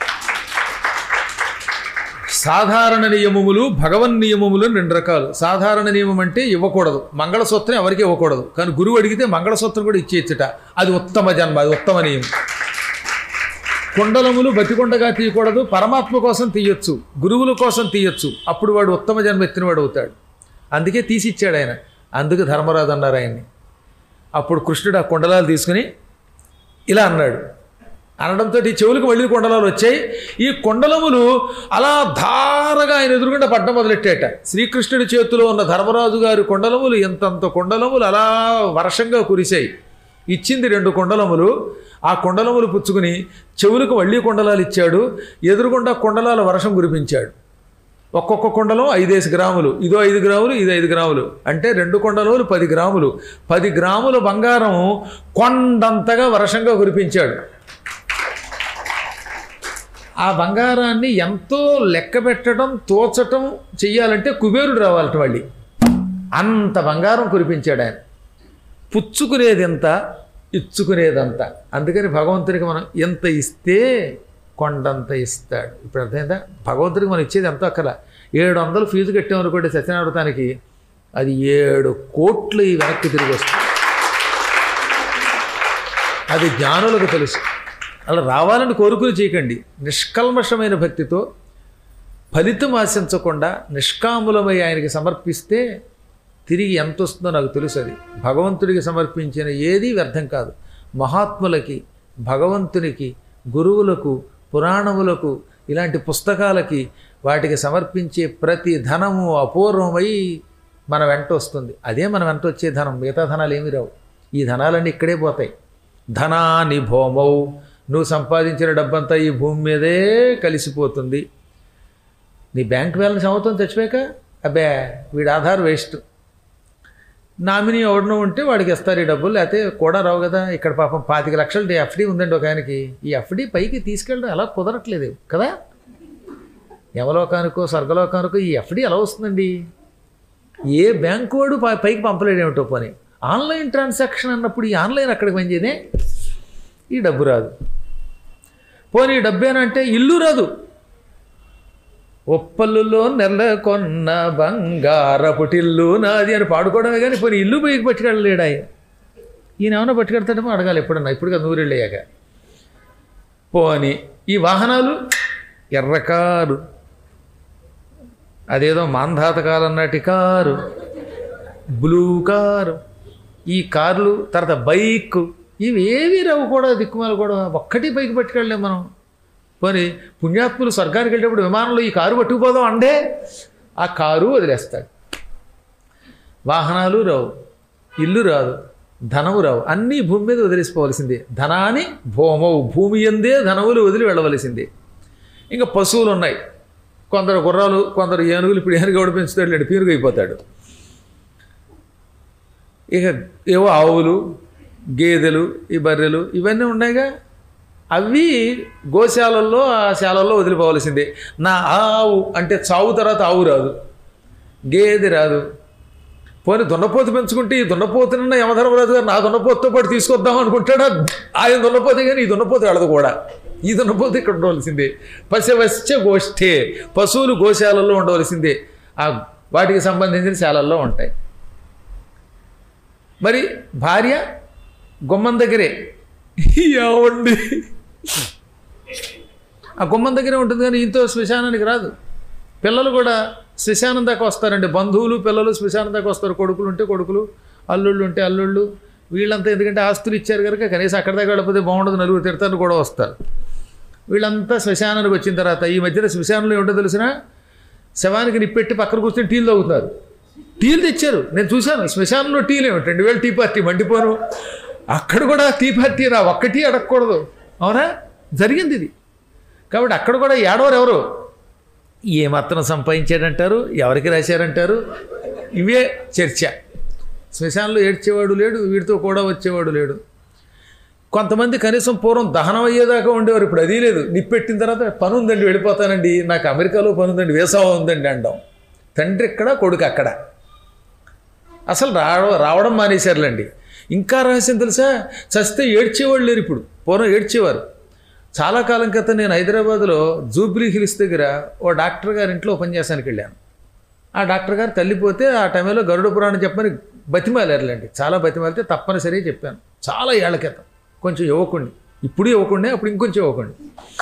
సాధారణ నియమములు భగవన్ నియమములు అని రెండు రకాలు సాధారణ నియమం అంటే ఇవ్వకూడదు మంగళసూత్రం ఎవరికి ఇవ్వకూడదు కానీ గురువు అడిగితే మంగళసూత్రం కూడా ఇచ్చేచ్చుట అది ఉత్తమ జన్మ అది ఉత్తమ నియమం కుండలములు బతికొండగా తీయకూడదు పరమాత్మ కోసం తీయొచ్చు గురువుల కోసం తీయొచ్చు అప్పుడు వాడు ఉత్తమ జన్మ ఎత్తినవాడు అవుతాడు అందుకే తీసిచ్చాడు ఆయన అందుకు ధర్మరాజు అన్నారు ఆయన్ని అప్పుడు కృష్ణుడు ఆ కుండలాలు తీసుకుని ఇలా అన్నాడు అనడంతో ఈ చెవులకు మళ్ళీ కొండలాలు వచ్చాయి ఈ కొండలములు అలా ధారగా ఆయన ఎదురుగుండా పడ్డం మొదలెట్టాట శ్రీకృష్ణుడి చేతిలో ఉన్న ధర్మరాజు గారి కొండలములు ఎంతంత కొండలములు అలా వర్షంగా కురిశాయి ఇచ్చింది రెండు కొండలములు ఆ కొండలములు పుచ్చుకుని చెవులకు మళ్ళీ కొండలాలు ఇచ్చాడు ఎదురుగుండా కొండలాల వర్షం కురిపించాడు ఒక్కొక్క కొండలం ఐదేసి గ్రాములు ఇదో ఐదు గ్రాములు ఇది ఐదు గ్రాములు అంటే రెండు కొండలములు పది గ్రాములు పది గ్రాముల బంగారం కొండంతగా వర్షంగా కురిపించాడు ఆ బంగారాన్ని ఎంతో లెక్క పెట్టడం తోచటం చెయ్యాలంటే కుబేరుడు రావాలట మళ్ళీ అంత బంగారం కురిపించాడు ఆయన పుచ్చుకునేది ఎంత ఇచ్చుకునేదంత అందుకని భగవంతునికి మనం ఎంత ఇస్తే కొండంత ఇస్తాడు ఇప్పుడు అర్థమైందా భగవంతుడికి మనం ఇచ్చేది ఎంతో అక్కల ఏడు వందలు ఫీజు కట్టామనుకోండి సత్యనారాయణకి అది ఏడు కోట్లు ఈ వెనక్కి తిరిగి వస్తుంది అది జ్ఞానులకు తెలుసు అలా రావాలని కోరుకుని చేయకండి నిష్కల్మషమైన భక్తితో ఫలితం ఆశించకుండా నిష్కాములమై ఆయనకి సమర్పిస్తే తిరిగి ఎంత వస్తుందో నాకు తెలుసు అది భగవంతుడికి సమర్పించిన ఏది వ్యర్థం కాదు మహాత్ములకి భగవంతునికి గురువులకు పురాణములకు ఇలాంటి పుస్తకాలకి వాటికి సమర్పించే ప్రతి ధనము అపూర్వమై మన వెంట వస్తుంది అదే మన వెంట వచ్చే ధనం మిగతా ధనాలు ఏమి రావు ఈ ధనాలన్నీ ఇక్కడే పోతాయి ధనాని భూమౌ నువ్వు సంపాదించిన డబ్బంతా ఈ భూమి మీదే కలిసిపోతుంది నీ బ్యాంక్ బ్యాలెన్స్ అవుతుంది చచ్చిపోయాక అబ్బే వీడి ఆధార్ వేస్ట్ నామినీ ఎవడనో ఉంటే వాడికి ఇస్తారు ఈ డబ్బులు లేకపోతే కూడా రావు కదా ఇక్కడ పాపం పాతిక లక్షలు ఎఫ్డీ ఉందండి ఒక ఆయనకి ఈ ఎఫ్డీ పైకి తీసుకెళ్ళడం ఎలా కుదరట్లేదు కదా యమలోకానికో స్వర్గలోకానికో ఈ ఎఫ్డీ ఎలా వస్తుందండి ఏ బ్యాంకు వాడు పై- పైకి పంపలేడేమిటో పని ఆన్లైన్ ట్రాన్సాక్షన్ అన్నప్పుడు ఈ ఆన్లైన్ అక్కడికి పనిచేదే ఈ డబ్బు రాదు పోనీ ఈ డబ్బేనంటే ఇల్లు రాదు ఒప్పల్లులో నెలకొన్న బంగారపుటిల్లు నాది అని పాడుకోవడమే కానీ పోనీ ఇల్లు పైకి పట్టుకెళ్ళలేడు ఆయన ఈయన ఏమైనా పట్టుకెడతాడేమో అడగాలి ఎప్పుడన్నా ఇప్పుడు కదా నూరెళ్ళయ్యాక పోని ఈ వాహనాలు ఎర్రకారు అదేదో మాంధాత కాలం నాటి కారు బ్లూ కారు ఈ కార్లు తర్వాత బైక్ ఇవి ఏవి రావు కూడా దిక్కుమాలు కూడా ఒక్కటి పైకి పట్టుకెళ్ళలేం మనం పోనీ పుణ్యాత్ములు స్వర్గానికి వెళ్ళేటప్పుడు విమానంలో ఈ కారు పట్టుకుపోదాం అండే ఆ కారు వదిలేస్తాడు వాహనాలు రావు ఇల్లు రాదు ధనము రావు అన్నీ భూమి మీద వదిలేసిపోవలసిందే ధనాన్ని భూమవు భూమి ఎందే ధనములు వదిలి వెళ్ళవలసిందే ఇంకా పశువులు ఉన్నాయి కొందరు గుర్రాలు కొందరు ఏనుగులు ఇప్పుడు ఏనుగు ఎవడు పెంచుతాడు లేడు పీనుగు అయిపోతాడు ఇక ఏవో ఆవులు గేదెలు ఈ బర్రెలు ఇవన్నీ ఉన్నాయిగా అవి గోశాలల్లో ఆ శాలల్లో వదిలిపోవలసిందే నా ఆవు అంటే చావు తర్వాత ఆవు రాదు గేదె రాదు పోనీ దున్నపోతు పెంచుకుంటే ఈ దున్నపోతున్న యమధర్మరాజు గారు నా దున్నపోతుతో పాటు తీసుకొద్దాం అనుకుంటాడా ఆయన దున్నపోతే కానీ ఈ దున్నపోతు వెళ్ళదు కూడా ఈ దున్నపోతు ఇక్కడ ఉండవలసిందే పశువశ్చ గోష్ఠే పశువులు గోశాలల్లో ఉండవలసిందే ఆ వాటికి సంబంధించిన శాలల్లో ఉంటాయి మరి భార్య గుమ్మం దగ్గరే ఏవండి ఆ గుమ్మం దగ్గరే ఉంటుంది కానీ ఇంతో శ్మశానానికి రాదు పిల్లలు కూడా శ్మశానం దాకా వస్తారండి బంధువులు పిల్లలు శ్మశానం దాకా వస్తారు కొడుకులు ఉంటే కొడుకులు అల్లుళ్ళు ఉంటే అల్లుళ్ళు వీళ్ళంతా ఎందుకంటే ఆస్తులు ఇచ్చారు కనుక కనీసం అక్కడ దాకా వెళ్ళకపోతే బాగుండదు నలుగురు తిడతారు కూడా వస్తారు వీళ్ళంతా శ్మశానానికి వచ్చిన తర్వాత ఈ మధ్యన శ్మశానంలో ఏమిటో తెలిసిన శవానికి నిప్పెట్టి పక్కన కూర్చొని టీలు తాగుతున్నారు టీలు తెచ్చారు నేను చూశాను శ్మశానంలో టీలు ఏమిటి రెండు వేల టీ పార్టీ మండిపోను అక్కడ కూడా టీ పార్టీ రా ఒక్క టీ అడగకూడదు అవునా జరిగింది ఇది కాబట్టి అక్కడ కూడా ఏడవరు ఎవరు ఏ మాత్రం సంపాదించాడంటారు ఎవరికి రాశారంటారు ఇవే చర్చ శ్మశానంలో ఏడ్చేవాడు లేడు వీడితో కూడా వచ్చేవాడు లేడు కొంతమంది కనీసం పూర్వం దహనం అయ్యేదాకా ఉండేవారు ఇప్పుడు అది లేదు నిప్పెట్టిన తర్వాత పని ఉందండి వెళ్ళిపోతానండి నాకు అమెరికాలో పని ఉందండి వేసా ఉందండి అంటాం తండ్రి ఎక్కడ కొడుకు అక్కడ అసలు రావడం రావడం మానేశారులేండి ఇంకా రహస్యం తెలుసా చస్తే ఏడ్చేవాళ్ళు లేరు ఇప్పుడు పూర్వం ఏడ్చేవారు చాలా కాలం క్రితం నేను హైదరాబాద్లో జూబ్లీ హిల్స్ దగ్గర ఓ డాక్టర్ గారి ఇంట్లో ఉపన్యాసానికి వెళ్ళాను ఆ డాక్టర్ గారు తల్లిపోతే ఆ టైంలో గరుడ పురాణం చెప్పని బతిమాలేరులేండి చాలా బతిమాలితే తప్పనిసరి చెప్పాను చాలా ఏళ్ల క్రితం కొంచెం యువకుండి ఇప్పుడు యువకుండే అప్పుడు ఇంకొంచెం యువకుండి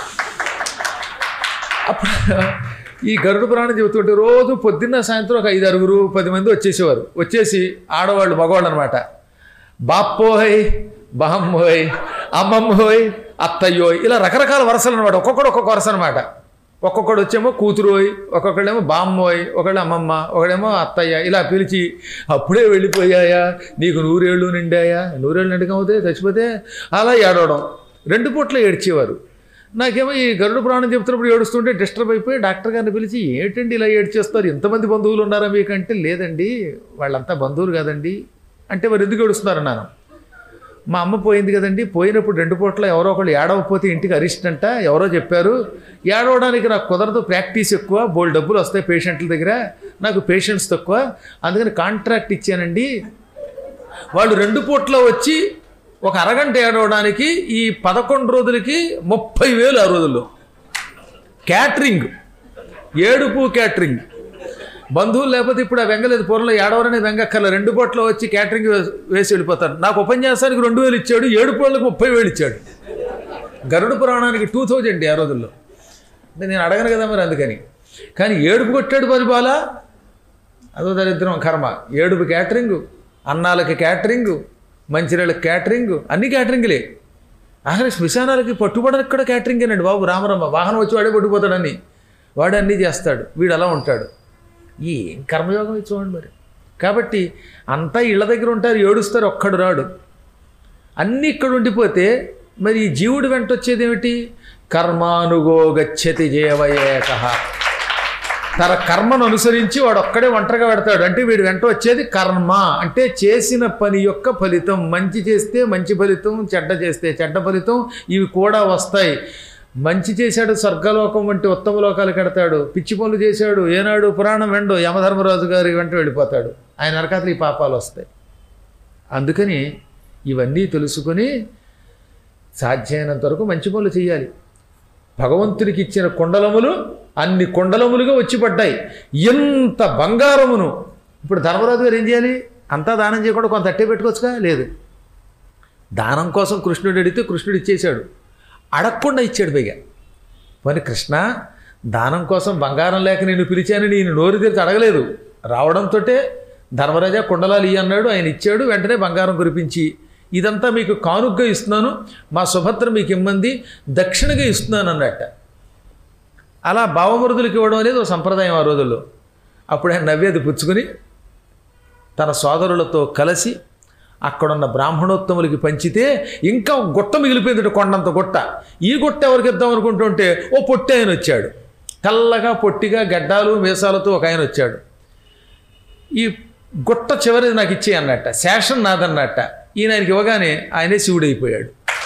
అప్పుడు ఈ గరుడ పురాణం చెబుతుంటే రోజు పొద్దున్న సాయంత్రం ఒక ఐదు ఆరుగురు పది మంది వచ్చేసేవారు వచ్చేసి ఆడవాళ్ళు మగవాళ్ళు అనమాట బాప్పోయ్ బామ్మోయ్ అమ్మమ్మోయ్ అత్తయ్యోయ్ ఇలా రకరకాల వరసలు అనమాట ఒక్కొక్కడు ఒక్కొక్క వరస అనమాట ఒక్కొక్కడు వచ్చేమో కూతురోయ్ ఒక్కొక్కడేమో బామ్మోయ్ ఒకళ్ళు అమ్మమ్మ ఒకడేమో అత్తయ్య ఇలా పిలిచి అప్పుడే వెళ్ళిపోయాయా నీకు నూరేళ్ళు నిండాయా నూరేళ్ళు నిండకమవుతాయి చచ్చిపోతే అలా ఏడవడం రెండు పూట్ల ఏడ్చేవారు నాకేమో ఈ గరుడ పురాణం చెప్తున్నప్పుడు ఏడుస్తుంటే డిస్టర్బ్ అయిపోయి డాక్టర్ గారిని పిలిచి ఏంటండి ఇలా ఏడ్చేస్తారు ఎంతమంది బంధువులు ఉన్నారా మీకంటే లేదండి వాళ్ళంతా బంధువులు కాదండి అంటే మరి ఎందుకు ఏడుస్తున్నారన్నాను మా అమ్మ పోయింది కదండి పోయినప్పుడు రెండు పూట్ల ఎవరో ఒకళ్ళు ఏడవకపోతే ఇంటికి అరిస్ట్ అంట ఎవరో చెప్పారు ఏడవడానికి నాకు కుదరదు ప్రాక్టీస్ ఎక్కువ బోల్ డబ్బులు వస్తాయి పేషెంట్ల దగ్గర నాకు పేషెంట్స్ తక్కువ అందుకని కాంట్రాక్ట్ ఇచ్చానండి వాళ్ళు రెండు పూట్ల వచ్చి ఒక అరగంట ఏడవడానికి ఈ పదకొండు రోజులకి ముప్పై వేలు ఆ రోజుల్లో క్యాటరింగ్ ఏడుపు క్యాటరింగ్ బంధువులు లేకపోతే ఇప్పుడు ఆ వెంగలేదు పూర్వంలో ఏడవరనే వెంగక్కర్ల రెండు పూట్ల వచ్చి క్యాటరింగ్ వేసి- వేసి వెళ్ళిపోతారు నాకు ఉపన్యాసానికి రెండు వేలు ఇచ్చాడు ఏడు పూటలకు ముప్పై వేలు ఇచ్చాడు గరుడ పురాణానికి టూ థౌజండ్ ఆ రోజుల్లో అంటే నేను అడగను కదా మరి అందుకని కానీ ఏడుపు కొట్టాడు పరిపాలా అదో దరిద్రం కర్మ ఏడుపు క్యాటరింగ్ అన్నాలకి క్యాటరింగ్ మంచినీళ్ళకి క్యాటరింగ్ అన్ని క్యాటరింగ్లే ఆఖరి శ్మశానాలకి పట్టుబడడానికి కూడా క్యాటరింగేనండి బాబు రామరమ్మ వాహనం వచ్చి వాడే పట్టుకుపోతాడని వాడు అన్నీ చేస్తాడు వీడు అలా ఉంటాడు ఏం కర్మయోగం ఇది చూడండి మరి కాబట్టి అంతా ఇళ్ళ దగ్గర ఉంటారు ఏడుస్తారు ఒక్కడు రాడు అన్నీ ఇక్కడ ఉండిపోతే మరి ఈ జీవుడు వెంట వచ్చేది ఏమిటి కర్మానుగో గచ్చతి జీవయేక తన కర్మను అనుసరించి వాడు ఒక్కడే ఒంటరిగా పెడతాడు అంటే వీడు వెంట వచ్చేది కర్మ అంటే చేసిన పని యొక్క ఫలితం మంచి చేస్తే మంచి ఫలితం చెడ్డ చేస్తే చెడ్డ ఫలితం ఇవి కూడా వస్తాయి మంచి చేశాడు స్వర్గలోకం వంటి ఉత్తమ లోకాలు కడతాడు పిచ్చి పనులు చేశాడు ఏనాడు పురాణం వెండు యమధర్మరాజు గారి వెంట వెళ్ళిపోతాడు ఆయన నరకాతలు ఈ పాపాలు వస్తాయి అందుకని ఇవన్నీ తెలుసుకొని సాధ్యమైనంత వరకు మంచి పనులు చేయాలి భగవంతునికి ఇచ్చిన కుండలములు అన్ని కుండలములుగా వచ్చి పడ్డాయి ఎంత బంగారమును ఇప్పుడు ధర్మరాజు గారు ఏం చేయాలి అంతా దానం చేయకుండా కొంత అట్టే పెట్టుకోవచ్చుగా లేదు దానం కోసం కృష్ణుడు అడిగితే కృష్ణుడు ఇచ్చేశాడు అడగకుండా ఇచ్చాడు పైగా మరి కృష్ణ దానం కోసం బంగారం లేక నేను పిలిచాను నేను నోరు తెరిచి అడగలేదు రావడంతో ధర్మరాజా కుండలాలు ఇయ్యి అన్నాడు ఆయన ఇచ్చాడు వెంటనే బంగారం కురిపించి ఇదంతా మీకు కానుగ్గా ఇస్తున్నాను మా సుభద్ర మీకు ఇమ్మంది దక్షిణగా ఇస్తున్నాను అన్నట్ట అలా భావమరుదులకు ఇవ్వడం అనేది ఒక సంప్రదాయం ఆ రోజుల్లో అప్పుడు ఆయన నవ్వేది పుచ్చుకుని తన సోదరులతో కలిసి అక్కడున్న బ్రాహ్మణోత్తములకి పంచితే ఇంకా గుట్ట మిగిలిపోయింది కొండంత గుట్ట ఈ గుట్ట ఎవరికి ఇద్దాం అనుకుంటుంటే ఓ పొట్టి ఆయన వచ్చాడు తెల్లగా పొట్టిగా గడ్డాలు మీసాలతో ఒక ఆయన వచ్చాడు ఈ గుట్ట చివరిది నాకు ఇచ్చే అన్నట్ట శేషం నాదన్నట్ట ఈయన ఆయనకి ఇవ్వగానే ఆయనే శివుడైపోయాడు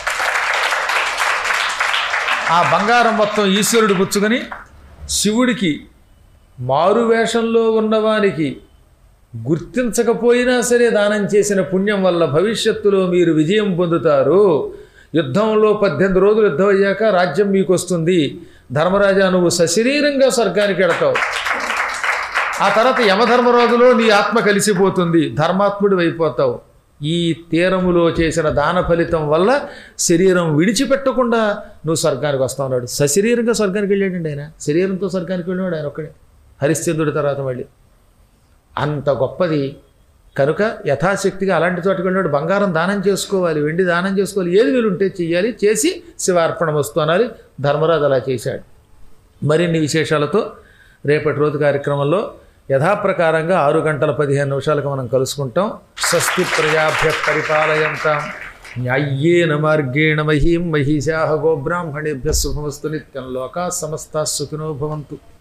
ఆ బంగారం మొత్తం ఈశ్వరుడు పుచ్చుకొని శివుడికి మారు వేషంలో ఉన్నవానికి గుర్తించకపోయినా సరే దానం చేసిన పుణ్యం వల్ల భవిష్యత్తులో మీరు విజయం పొందుతారు యుద్ధంలో పద్దెనిమిది రోజులు యుద్ధం అయ్యాక రాజ్యం మీకు వస్తుంది ధర్మరాజా నువ్వు సశరీరంగా స్వర్గానికి వెడతావు ఆ తర్వాత యమధర్మరాజులో నీ ఆత్మ కలిసిపోతుంది ధర్మాత్ముడు అయిపోతావు ఈ తీరములో చేసిన దాన ఫలితం వల్ల శరీరం విడిచిపెట్టకుండా నువ్వు స్వర్గానికి వస్తావు అన్నాడు సశరీరంగా స్వర్గానికి వెళ్ళాడండి ఆయన శరీరంతో స్వర్గానికి వెళ్ళాడు ఆయన ఒక్కడే హరిశ్చంద్రుడి తర్వాత మళ్ళీ అంత గొప్పది కనుక యథాశక్తిగా అలాంటి చోటుకి వెళ్ళాడు బంగారం దానం చేసుకోవాలి వెండి దానం చేసుకోవాలి ఏది వీలుంటే చెయ్యాలి చేసి శివార్పణ వస్తు అనాలి ధర్మరాజు అలా చేశాడు మరిన్ని విశేషాలతో రేపటి రోజు కార్యక్రమంలో యథాప్రకారంగా ఆరు గంటల పదిహేను నిమిషాలకు మనం కలుసుకుంటాం స్వస్తి ప్రజాభ్య పరిపాలయంతాం న్యాయ్యేన మార్గేణ మహీం మహిషా గోబ్రాహ్మణేభ్య శుభమస్తు నిత్యం లోకా సమస్తా సుఖినో భవంతు